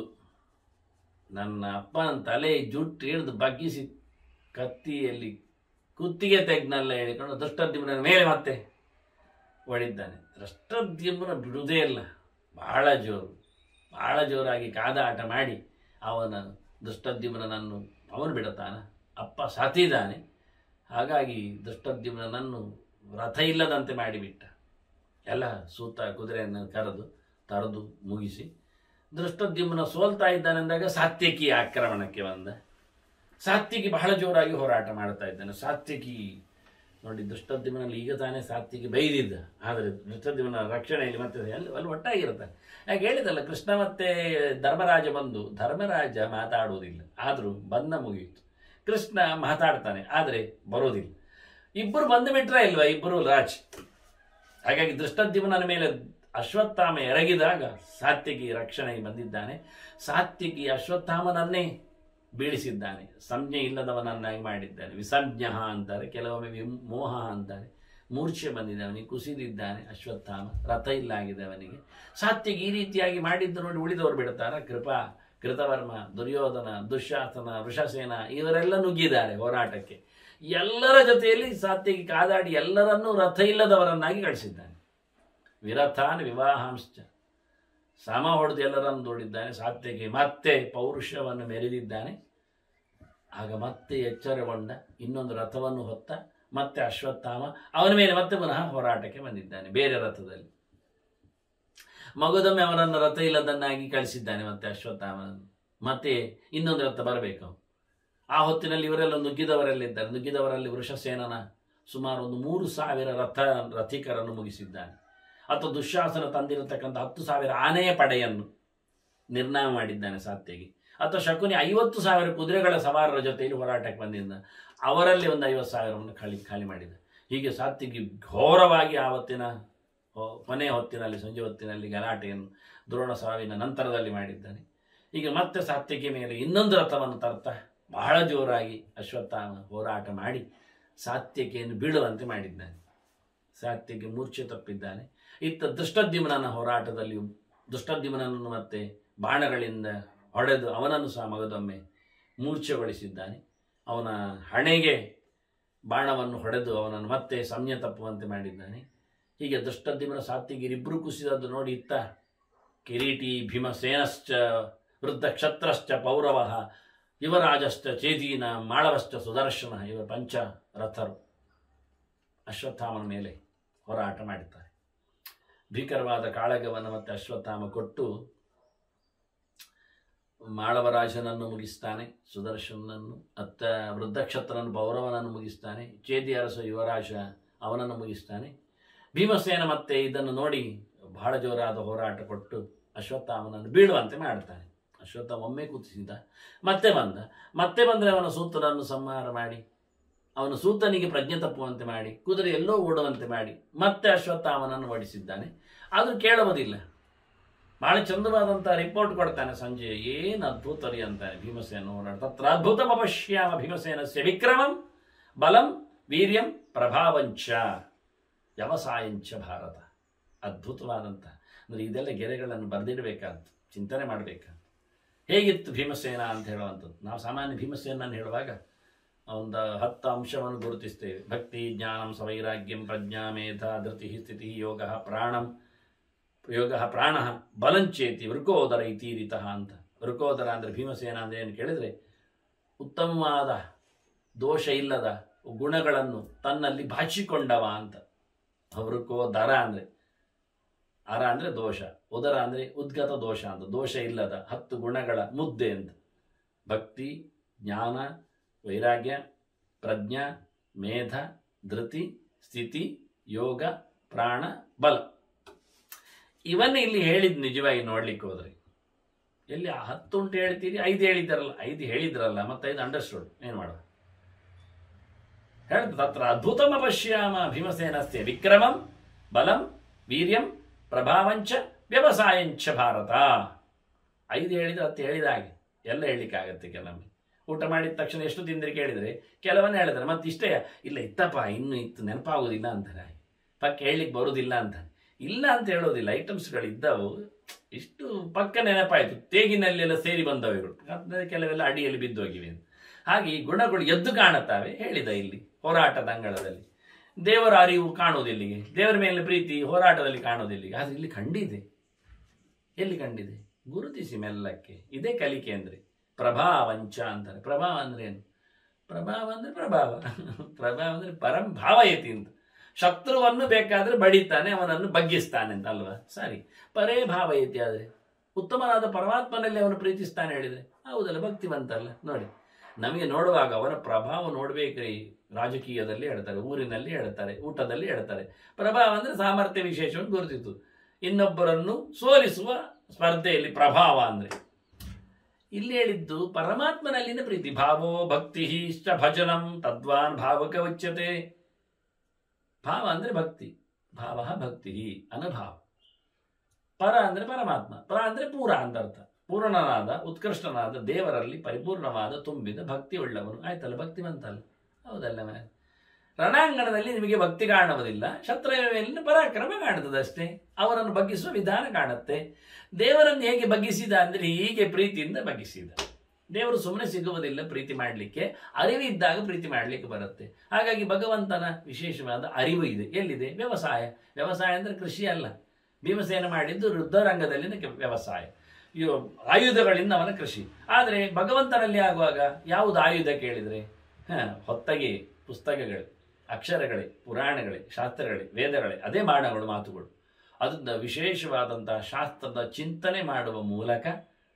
ನನ್ನ ಅಪ್ಪನ ತಲೆ ಜುಟ್ಟು ಹಿಡಿದು ಬಗ್ಗಿಸಿ ಕತ್ತಿಯಲ್ಲಿ ಕುತ್ತಿಗೆ ತೆಗ್ನಲ್ಲ ಹೇಳಿಕೊಂಡು ದುಷ್ಟದ್ಯುಮ್ನ ಮೇಲೆ ಮತ್ತೆ ಹೊಡಿದ್ದಾನೆ ದುಷ್ಟದ್ಯುಮ್ನ ಬಿಡುವುದೇ ಇಲ್ಲ ಬಹಳ ಜೋರು ಬಹಳ ಜೋರಾಗಿ ಕಾದಾಟ ಮಾಡಿ ಅವನ ದುಷ್ಟದ್ಯುಮ್ನನ್ನು ಅವನು ಬಿಡುತ್ತಾನ ಅಪ್ಪ ಸತ್ತಿದ್ದಾನೆ ಹಾಗಾಗಿ ದುಷ್ಟದ್ಯುಮ್ನನ್ನು ರಥ ಇಲ್ಲದಂತೆ ಮಾಡಿಬಿಟ್ಟ ಎಲ್ಲ ಸೂತ ಕುದುರೆಯನ್ನು ಕರೆದು ತರದು ಮುಗಿಸಿ ದೃಷ್ಟದ್ಯುಮ್ನ ಸೋಲ್ತಾ ಇದ್ದಾನೆ ಅಂದಾಗ ಸಾತ್ಯಕಿ ಆಕ್ರಮಣಕ್ಕೆ ಬಂದ ಸಾತ್ಯಕಿ ಬಹಳ ಜೋರಾಗಿ ಹೋರಾಟ ಮಾಡ್ತಾ ಇದ್ದಾನೆ ಸಾತ್ಯಕಿ ನೋಡಿ ದುಷ್ಟದ್ಯುಮ್ನಲ್ಲಿ ಈಗ ತಾನೇ ಸಾತ್ಯಕಿ ಬೈದಿದ್ದ ಆದರೆ ದುಷ್ಟದ್ಯುಮ್ನ ರಕ್ಷಣೆಯಲ್ಲಿ ಮತ್ತೆ ಅಲ್ಲಿ ಅಲ್ಲಿ ಒಟ್ಟಾಗಿರ್ತಾನೆ ಯಾಕೆ ಹೇಳಿದಲ್ಲ ಕೃಷ್ಣ ಮತ್ತೆ ಧರ್ಮರಾಜ ಬಂದು ಧರ್ಮರಾಜ ಮಾತಾಡುವುದಿಲ್ಲ ಆದರೂ ಬಂದ ಮುಗಿಯಿತು ಕೃಷ್ಣ ಮಾತಾಡ್ತಾನೆ ಆದರೆ ಬರೋದಿಲ್ಲ ಇಬ್ಬರು ಬಂದು ಬಿಟ್ರ ಇಲ್ವಾ ಇಬ್ಬರು ರಾಜ್ ಹಾಗಾಗಿ ದೃಷ್ಟದ್ಯುಮ್ನ ಮೇಲೆ ಅಶ್ವತ್ಥಾಮ ಎರಗಿದಾಗ ಸಾತ್ಯಕಿ ರಕ್ಷಣೆಗೆ ಬಂದಿದ್ದಾನೆ ಸಾತ್ಯಕಿ ಅಶ್ವತ್ಥಾಮನನ್ನೇ ಬೀಳಿಸಿದ್ದಾನೆ ಸಂಜ್ಞೆ ಇಲ್ಲದವನನ್ನಾಗಿ ಮಾಡಿದ್ದಾನೆ ವಿಸಂಜ್ಞ ಅಂತಾರೆ ಕೆಲವೊಮ್ಮೆ ವಿಮೋಹ ಅಂತಾರೆ ಮೂರ್ಛೆ ಬಂದಿದೆ ಅವನಿಗೆ ಕುಸಿದಿದ್ದಾನೆ ಅಶ್ವತ್ಥಾಮ ರಥ ಇಲ್ಲ ಆಗಿದೆ ಅವನಿಗೆ ಸಾತ್ಯಗೆ ಈ ರೀತಿಯಾಗಿ ಮಾಡಿದ್ದು ನೋಡಿ ಉಳಿದವರು ಬಿಡ್ತಾರ ಕೃಪಾ ಕೃತವರ್ಮ ದುರ್ಯೋಧನ ದುಶ್ಯಾಸನ ವೃಷಸೇನ ಇವರೆಲ್ಲ ನುಗ್ಗಿದ್ದಾರೆ ಹೋರಾಟಕ್ಕೆ ಎಲ್ಲರ ಜೊತೆಯಲ್ಲಿ ಸಾತ್ಯಗೆ ಕಾದಾಡಿ ಎಲ್ಲರನ್ನೂ ರಥ ಇಲ್ಲದವರನ್ನಾಗಿ ಕಳಿಸಿದ್ದಾನೆ ವಿರಥಾನ್ ವಿವಾಹಾಂಶ್ಚ ಸಮ ಹೊಡೆದು ಎಲ್ಲರನ್ನು ದೊಡ್ಡಿದ್ದಾನೆ ಸಾತ್ಯಗೆ ಮತ್ತೆ ಪೌರುಷವನ್ನು ಮೆರೆದಿದ್ದಾನೆ ಆಗ ಮತ್ತೆ ಎಚ್ಚರಗೊಂಡ ಇನ್ನೊಂದು ರಥವನ್ನು ಹೊತ್ತ ಮತ್ತೆ ಅಶ್ವತ್ಥಾಮ ಅವನ ಮೇಲೆ ಮತ್ತೆ ಪುನಃ ಹೋರಾಟಕ್ಕೆ ಬಂದಿದ್ದಾನೆ ಬೇರೆ ರಥದಲ್ಲಿ ಮಗುದೊಮ್ಮೆ ಅವರನ್ನು ರಥ ಇಲ್ಲದನ್ನಾಗಿ ಕಳಿಸಿದ್ದಾನೆ ಮತ್ತೆ ಅಶ್ವತ್ಥಾಮನನ್ನು ಮತ್ತೆ ಇನ್ನೊಂದು ರಥ ಬರಬೇಕು ಆ ಹೊತ್ತಿನಲ್ಲಿ ಇವರೆಲ್ಲ ನುಗ್ಗಿದವರೆಲ್ಲ ಇದ್ದಾರೆ ನುಗ್ಗಿದವರಲ್ಲಿ ವೃಷಸೇನನ ಸುಮಾರು ಒಂದು ಮೂರು ಸಾವಿರ ರಥ ರಥಿಕರನ್ನು ಮುಗಿಸಿದ್ದಾನೆ ಅಥವಾ ದುಶ್ಯಾಸನ ತಂದಿರತಕ್ಕಂಥ ಹತ್ತು ಸಾವಿರ ಆನೆಯ ಪಡೆಯನ್ನು ನಿರ್ನಾಮ ಮಾಡಿದ್ದಾನೆ ಸಾತ್ಯಗೆ ಅಥವಾ ಶಕುನಿ ಐವತ್ತು ಸಾವಿರ ಕುದುರೆಗಳ ಸವಾರರ ಜೊತೆಯಲ್ಲಿ ಹೋರಾಟಕ್ಕೆ ಬಂದಿದ್ದ ಅವರಲ್ಲಿ ಒಂದು ಐವತ್ತು ಸಾವಿರವನ್ನು ಖಾಲಿ ಖಾಲಿ ಮಾಡಿದ ಹೀಗೆ ಸಾತ್ಯಗಿ ಘೋರವಾಗಿ ಆವತ್ತಿನ ಹೊ- ಕೊನೆಯ ಹೊತ್ತಿನಲ್ಲಿ ಸಂಜೆ ಹೊತ್ತಿನಲ್ಲಿ ಗಲಾಟೆಯನ್ನು ದ್ರೋಣ ಸಾವಿನ ನಂತರದಲ್ಲಿ ಮಾಡಿದ್ದಾನೆ ಈಗ ಮತ್ತೆ ಸಾತ್ಯಕಿ ಮೇಲೆ ಇನ್ನೊಂದು ರಥವನ್ನು ತರ್ತಾ ಬಹಳ ಜೋರಾಗಿ ಅಶ್ವತ್ಥಾಮ ಹೋರಾಟ ಮಾಡಿ ಸಾತ್ಯಕಿಯನ್ನು ಬೀಳುವಂತೆ ಮಾಡಿದ್ದಾನೆ ಸಾತ್ಯಕ್ಕೆ ಮೂರ್ಛೆ ತಪ್ಪಿದ್ದಾನೆ ಇತ್ತ ದುಷ್ಟದ್ಯುಮ್ನನ ಹೋರಾಟದಲ್ಲಿ ದುಷ್ಟದ್ಯುಮ್ನನ್ನು ಮತ್ತೆ ಬಾಣಗಳಿಂದ ಹೊಡೆದು ಅವನನ್ನು ಸಹ ಮಗದೊಮ್ಮೆ ಮೂರ್ಛೆಗೊಳಿಸಿದ್ದಾನೆ ಅವನ ಹಣೆಗೆ ಬಾಣವನ್ನು ಹೊಡೆದು ಅವನನ್ನು ಮತ್ತೆ ಸಂಜ್ಞೆ ತಪ್ಪುವಂತೆ ಮಾಡಿದ್ದಾನೆ ಹೀಗೆ ದುಷ್ಟದ್ಯುಮ್ನ ಸಾತ್ಯಗಿರಿಬ್ಬರು ಕುಸಿದದ್ದು ನೋಡಿ ಇತ್ತ ಕಿರೀಟಿ ಭೀಮಸೇನಶ್ಚ ವೃದ್ಧ ಕ್ಷತ್ರಶ್ಚ ಪೌರವ ಯುವರಾಜಶ್ಚ ಚೇದೀನ ಮಾಳವಶ್ಚ ಸುದರ್ಶನ ಇವ ಪಂಚ ರಥರು ಅಶ್ವತ್ಥಾಮನ ಮೇಲೆ ಹೋರಾಟ ಮಾಡಿದ್ದಾರೆ ಭೀಕರವಾದ ಕಾಳಗವನ್ನು ಮತ್ತೆ ಅಶ್ವತ್ಥಾಮ ಕೊಟ್ಟು ಮಾಳವರಾಜನನ್ನು ಮುಗಿಸ್ತಾನೆ ಸುದರ್ಶನನ್ನು ಅತ್ತ ವೃದ್ಧಕ್ಷತ್ರನನ್ನು ಪೌರವನನ್ನು ಮುಗಿಸ್ತಾನೆ ಚೇದಿ ಅರಸ ಯುವರಾಜ ಅವನನ್ನು ಮುಗಿಸ್ತಾನೆ ಭೀಮಸೇನ ಮತ್ತೆ ಇದನ್ನು ನೋಡಿ ಬಹಳ ಜೋರಾದ ಹೋರಾಟ ಕೊಟ್ಟು ಅಶ್ವತ್ಥಾಮನನ್ನು ಬೀಳುವಂತೆ ಮಾಡ್ತಾನೆ ಅಶ್ವತ್ಥ ಒಮ್ಮೆ ಕೂತಿಸಿದ ಮತ್ತೆ ಬಂದ ಮತ್ತೆ ಬಂದರೆ ಅವನ ಸೂತ್ರನನ್ನು ಸಂಹಾರ ಮಾಡಿ ಅವನ ಸೂತನಿಗೆ ಪ್ರಜ್ಞೆ ತಪ್ಪುವಂತೆ ಮಾಡಿ ಕುದುರೆ ಎಲ್ಲೋ ಓಡುವಂತೆ ಮಾಡಿ ಮತ್ತೆ ಅಶ್ವತ್ಥಾಮನನ್ನು ಓಡಿಸಿದ್ದಾನೆ ಆದರೂ ಕೇಳುವುದಿಲ್ಲ ಬಹಳ ಚಂದವಾದಂಥ ರಿಪೋರ್ಟ್ ಕೊಡ್ತಾನೆ ಸಂಜೆ ಏನು ಅದ್ಭುತ ರೀ ಅಂತಾನೆ ಭೀಮಸೇನ ಹೋರಾಟ ತತ್ರ ಅದ್ಭುತಂ ಅಪಶ್ಯಾಮ ಭೀಮಸೇನಸ್ಯ ವಿಕ್ರಮಂ ಬಲಂ ವೀರ್ಯಂ ಪ್ರಭಾವಂಚ ವ್ಯವಸಾಯಂಚ ಭಾರತ ಅದ್ಭುತವಾದಂಥ ಅಂದರೆ ಇದೆಲ್ಲ ಗೆರೆಗಳನ್ನು ಬರೆದಿಡಬೇಕಾದ್ದು ಚಿಂತನೆ ಮಾಡಬೇಕಾದ್ದು ಹೇಗಿತ್ತು ಭೀಮಸೇನ ಅಂತ ಹೇಳುವಂಥದ್ದು ನಾವು ಸಾಮಾನ್ಯ ಭೀಮಸೇನನ್ನು ಹೇಳುವಾಗ ಒಂದು ಹತ್ತು ಅಂಶವನ್ನು ಗುರುತಿಸ್ತೇವೆ ಭಕ್ತಿ ಜ್ಞಾನಂ ಸವೈರಾಗ್ಯಂ ಪ್ರಜ್ಞಾ ಮೇಧ ಧೃತಿ ಸ್ಥಿತಿ ಯೋಗ ಪ್ರಾಣಂ ಯೋಗ ಪ್ರಾಣ ಬಲಂಚೇತಿ ವೃಕೋದರ ಇತೀರಿತಃ ಅಂತ ವೃಕೋದರ ಅಂದರೆ ಭೀಮಸೇನ ಅಂದರೆ ಏನು ಕೇಳಿದರೆ ಉತ್ತಮವಾದ ದೋಷ ಇಲ್ಲದ ಗುಣಗಳನ್ನು ತನ್ನಲ್ಲಿ ಬಾಚಿಕೊಂಡವ ಅಂತ ವೃಕೋದರ ಅಂದರೆ ಅರ ಅಂದರೆ ದೋಷ ಉದರ ಅಂದರೆ ಉದ್ಗತ ದೋಷ ಅಂತ ದೋಷ ಇಲ್ಲದ ಹತ್ತು ಗುಣಗಳ ಮುದ್ದೆ ಅಂತ ಭಕ್ತಿ ಜ್ಞಾನ ವೈರಾಗ್ಯ ಪ್ರಜ್ಞಾ ಮೇಧ ಧೃತಿ ಸ್ಥಿತಿ ಯೋಗ ಪ್ರಾಣ ಬಲ ಇವನ್ನ ಇಲ್ಲಿ ಹೇಳಿದ್ ನಿಜವಾಗಿ ನೋಡ್ಲಿಕ್ಕೆ ಹೋದ್ರೆ ಎಲ್ಲಿ ಆ ಹತ್ತು ಉಂಟು ಹೇಳ್ತೀರಿ ಐದು ಹೇಳಿದ್ದಾರಲ್ಲ ಐದು ಹೇಳಿದ್ರಲ್ಲ ಮತ್ತೆ ಐದು ಅಂಡರ್ಸ್ಟುಡ್ ಏನು ಮಾಡುವ ಹೇಳ್ತ ತತ್ರ ಅದ್ಭುತಮ ಪಶ್ಯಾಮ ಭೀಮಸೇನಸ್ತೆ ವಿಕ್ರಮಂ ಬಲಂ ವೀರ್ಯಂ ಪ್ರಭಾವಂಚ ವ್ಯವಸಾಯಂಚ ಭಾರತ ಐದು ಹೇಳಿದ್ರೆ ಹತ್ತು ಹೇಳಿದ ಹಾಗೆ ಎಲ್ಲ ಹೇಳಲಿಕ್ಕಾಗತ್ತೆ ಕೆಲವೊಮ್ಮೆ ಊಟ ಮಾಡಿದ ತಕ್ಷಣ ಎಷ್ಟು ತಿಂದ್ರಿ ಕೇಳಿದರೆ ಕೆಲವನ್ನ ಹೇಳಿದ್ರೆ ಮತ್ತೆ ಇಷ್ಟೇ ಇಲ್ಲ ಇತ್ತಪ್ಪ ಇನ್ನೂ ಇತ್ತು ನೆನಪಾಗೋದಿಲ್ಲ ಅಂತಾರೆ ಪಕ್ಕ ಹೇಳಲಿಕ್ಕೆ ಬರೋದಿಲ್ಲ ಅಂತಾನೆ ಇಲ್ಲ ಅಂತ ಹೇಳೋದಿಲ್ಲ ಐಟಮ್ಸ್ಗಳು ಇದ್ದವು ಇಷ್ಟು ಪಕ್ಕ ನೆನಪಾಯಿತು ತೇಗಿನಲ್ಲೆಲ್ಲ ಸೇರಿ ಬಂದವು ಇವರು ಮತ್ತೆ ಕೆಲವೆಲ್ಲ ಅಡಿಯಲ್ಲಿ ಬಿದ್ದೋಗಿವೆ ಅಂತ ಹಾಗೆ ಈ ಗುಣಗಳು ಎದ್ದು ಕಾಣುತ್ತವೆ ಹೇಳಿದ ಇಲ್ಲಿ ಹೋರಾಟದ ಅಂಗಳದಲ್ಲಿ ದೇವರ ಅರಿವು ಕಾಣುವುದಿಲ್ಲಿಗೆ ದೇವರ ಮೇಲೆ ಪ್ರೀತಿ ಹೋರಾಟದಲ್ಲಿ ಕಾಣುವುದಿಲ್ಲಿಗೆ ಆದರೆ ಇಲ್ಲಿ ಕಂಡಿದೆ ಎಲ್ಲಿ ಕಂಡಿದೆ ಗುರುತಿಸಿ ಮೆಲ್ಲಕ್ಕೆ ಇದೇ ಕಲಿಕೆ ಅಂದರೆ ಪ್ರಭಾವಂಚ ಅಂತಾರೆ ಪ್ರಭಾವ ಅಂದ್ರೆ ಏನು ಪ್ರಭಾವ ಅಂದ್ರೆ ಪ್ರಭಾವ ಪ್ರಭಾವ ಅಂದ್ರೆ ಪರಂ ಭಾವಯತಿ ಅಂತ ಶತ್ರುವನ್ನು ಬೇಕಾದ್ರೆ ಬಡಿತಾನೆ ಅವನನ್ನು ಬಗ್ಗಿಸ್ತಾನೆ ಅಂತ ಅಲ್ವಾ ಸರಿ ಪರೇ ಭಾವಯತಿ ಆದರೆ ಉತ್ತಮನಾದ ಪರಮಾತ್ಮನಲ್ಲಿ ಅವನು ಪ್ರೀತಿಸ್ತಾನೆ ಹೇಳಿದ್ರೆ ಹೌದಲ್ಲ ಭಕ್ತಿವಂತಲ್ಲ ನೋಡಿ ನಮಗೆ ನೋಡುವಾಗ ಅವರ ಪ್ರಭಾವ ನೋಡ್ಬೇಕ್ರಿ ರಾಜಕೀಯದಲ್ಲಿ ಹೇಳ್ತಾರೆ ಊರಿನಲ್ಲಿ ಹೇಳ್ತಾರೆ ಊಟದಲ್ಲಿ ಹೇಳ್ತಾರೆ ಪ್ರಭಾವ ಅಂದ್ರೆ ಸಾಮರ್ಥ್ಯ ವಿಶೇಷವನ್ನು ಗುರುತಿತ್ತು ಇನ್ನೊಬ್ಬರನ್ನು ಸೋಲಿಸುವ ಸ್ಪರ್ಧೆಯಲ್ಲಿ ಪ್ರಭಾವ ಅಂದ್ರೆ ಇಲ್ಲಿ ಹೇಳಿದ್ದು ಪರಮಾತ್ಮನಲ್ಲಿನ ಪ್ರೀತಿ ಭಾವೋ ಭಕ್ತಿ ಇಷ್ಟ ಭಜನಂ ತದ್ವಾನ್ ಭಾವಕ ಉಚ್ಯತೆ ಭಾವ ಅಂದ್ರೆ ಭಕ್ತಿ ಭಾವ ಭಕ್ತಿ ಅನುಭಾವ ಪರ ಅಂದ್ರೆ ಪರಮಾತ್ಮ ಪರ ಅಂದ್ರೆ ಪೂರ ಅಂತ ಅರ್ಥ ಪೂರ್ಣನಾದ ಉತ್ಕೃಷ್ಟನಾದ ದೇವರಲ್ಲಿ ಪರಿಪೂರ್ಣವಾದ ತುಂಬಿದ ಭಕ್ತಿ ಉಳ್ಳವನು ಆಯ್ತಲ್ಲ ಭಕ್ತಿವಂತ ಅಲ್ಲ ಹೌದಲ್ಲ ಮೇ ರಣಾಂಗಣದಲ್ಲಿ ನಿಮಗೆ ಭಕ್ತಿ ಕಾಣುವುದಿಲ್ಲ ಶತ್ರುವಿನ ಮೇಲಿನ ಪರಾಕ್ರಮ ಕಾಣುತ್ತದೆ ಅಷ್ಟೇ ಅವರನ್ನು ಬಗ್ಗಿಸುವ ವಿಧಾನ ಕಾಣುತ್ತೆ ದೇವರನ್ನು ಹೇಗೆ ಬಗ್ಗಿಸಿದ ಅಂದ್ರೆ ಹೀಗೆ ಪ್ರೀತಿಯಿಂದ ಬಗ್ಗಿಸಿದ ದೇವರು ಸುಮ್ಮನೆ ಸಿಗುವುದಿಲ್ಲ ಪ್ರೀತಿ ಮಾಡಲಿಕ್ಕೆ ಅರಿವಿದ್ದಾಗ ಪ್ರೀತಿ ಮಾಡಲಿಕ್ಕೆ ಬರುತ್ತೆ ಹಾಗಾಗಿ ಭಗವಂತನ ವಿಶೇಷವಾದ ಅರಿವು ಇದೆ ಎಲ್ಲಿದೆ ವ್ಯವಸಾಯ ವ್ಯವಸಾಯ ಅಂದ್ರೆ ಕೃಷಿ ಅಲ್ಲ ಭೀಮಸೇನ ಮಾಡಿದ್ದು ರುದ್ರರಂಗದಲ್ಲಿನ ಕೆ- ವ್ಯವಸಾಯ ಇವು ಆಯುಧಗಳಿಂದ ಅವನ ಕೃಷಿ ಆದರೆ ಭಗವಂತನಲ್ಲಿ ಆಗುವಾಗ ಯಾವುದು ಆಯುಧ ಕೇಳಿದರೆ ಹ ಹೊತ್ತಗೆ ಪುಸ್ತಕಗಳೇ ಅಕ್ಷರಗಳೇ ಪುರಾಣಗಳೇ ಶಾಸ್ತ್ರಗಳೇ ವೇದಗಳೇ ಅದೇ ಬಾಣಗಳು ಮಾತುಗಳು ಅದರಿಂದ ವಿಶೇಷವಾದಂತಹ ಶಾಸ್ತ್ರದ ಚಿಂತನೆ ಮಾಡುವ ಮೂಲಕ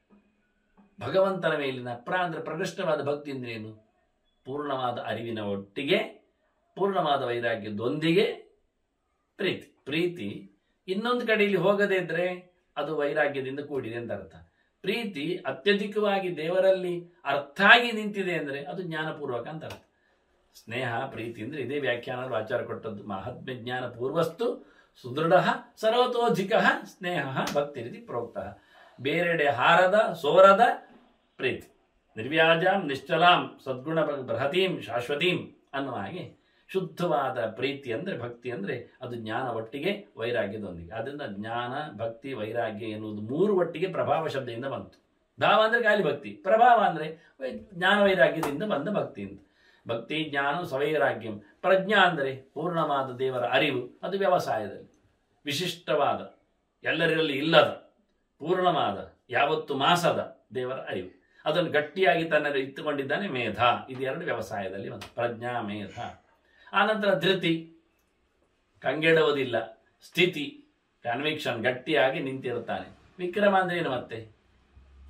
ಭಗವಂತನ ಮೇಲಿನ ಪ್ರ ಅಂದ್ರೆ ಪ್ರಕೃಷ್ಟವಾದ ಭಕ್ತಿ ಅಂದ್ರೆ ಏನು ಪೂರ್ಣವಾದ ಅರಿವಿನ ಒಟ್ಟಿಗೆ ಪೂರ್ಣವಾದ ವೈರಾಗ್ಯದೊಂದಿಗೆ ಪ್ರೀತಿ ಪ್ರೀತಿ ಇನ್ನೊಂದು ಕಡೆಯಲ್ಲಿ ಹೋಗದೇ ಇದ್ರೆ ಅದು ವೈರಾಗ್ಯದಿಂದ ಕೂಡಿದೆ ಅಂತ ಅರ್ಥ ಪ್ರೀತಿ ಅತ್ಯಧಿಕವಾಗಿ ದೇವರಲ್ಲಿ ಅರ್ಥ ಆಗಿ ನಿಂತಿದೆ ಅಂದರೆ ಅದು ಜ್ಞಾನಪೂರ್ವಕ ಅಂತ ಅರ್ಥ ಸ್ನೇಹ ಪ್ರೀತಿ ಅಂದ್ರೆ ಇದೇ ವ್ಯಾಖ್ಯಾನ ಆಚಾರ ಕೊಟ್ಟದ್ದು ಮಹಾತ್ಮ್ಯ ಜ್ಞಾನ ಪೂರ್ವಸ್ತು ಸುದೃಢ ಸರ್ವತೋಧಿಕ ಸ್ನೇಹ ಭಕ್ತಿ ರೀತಿ ಪ್ರೋಕ್ತ ಬೇರೆಡೆ ಹಾರದ ಸೋರದ ಪ್ರೀತಿ ನಿರ್ವ್ಯಾಜಾಂ ನಿಶ್ಚಲಾಂ ಸದ್ಗುಣ ಬೃಹತೀಂ ಶಾಶ್ವತೀಂ ಅನ್ನುವ ಹಾಗೆ ಶುದ್ಧವಾದ ಪ್ರೀತಿ ಅಂದರೆ ಭಕ್ತಿ ಅಂದರೆ ಅದು ಜ್ಞಾನ ಒಟ್ಟಿಗೆ ವೈರಾಗ್ಯದೊಂದಿಗೆ ಅದರಿಂದ ಜ್ಞಾನ ಭಕ್ತಿ ವೈರಾಗ್ಯ ಎನ್ನುವುದು ಮೂರು ಒಟ್ಟಿಗೆ ಪ್ರಭಾವ ಶಬ್ದದಿಂದ ಬಂತು ಭಾವ ಅಂದರೆ ಖಾಲಿ ಭಕ್ತಿ ಪ್ರಭಾವ ಅಂದರೆ ಜ್ಞಾನ ವೈರಾಗ್ಯದಿಂದ ಬಂದ ಭಕ್ತಿ ಅಂತ ಭಕ್ತಿ ಜ್ಞಾನ ಸವೈರಾಗ್ಯಂ ಪ್ರಜ್ಞಾ ಅಂದರೆ ಪೂರ್ಣವಾದ ದೇವರ ಅರಿವು ಅದು ವ್ಯವಸಾಯದಲ್ಲಿ ವಿಶಿಷ್ಟವಾದ ಎಲ್ಲರಲ್ಲಿ ಇಲ್ಲದ ಪೂರ್ಣವಾದ ಯಾವತ್ತು ಮಾಸದ ದೇವರ ಅರಿವು ಅದನ್ನು ಗಟ್ಟಿಯಾಗಿ ತನ್ನಲ್ಲಿ ಇಟ್ಟುಕೊಂಡಿದ್ದಾನೆ ಮೇಧ ಇದೆರಡು ವ್ಯವಸಾಯದಲ್ಲಿ ಒಂದು ಪ್ರಜ್ಞಾ ಮೇಧ ಆನಂತರ ಧೃತಿ ಕಂಗೆಡುವುದಿಲ್ಲ ಸ್ಥಿತಿ ಕನ್ವಿಕ್ಷನ್ ಗಟ್ಟಿಯಾಗಿ ನಿಂತಿರುತ್ತಾನೆ ವಿಕ್ರಮ ಅಂದ್ರೆ ಏನು ಮತ್ತೆ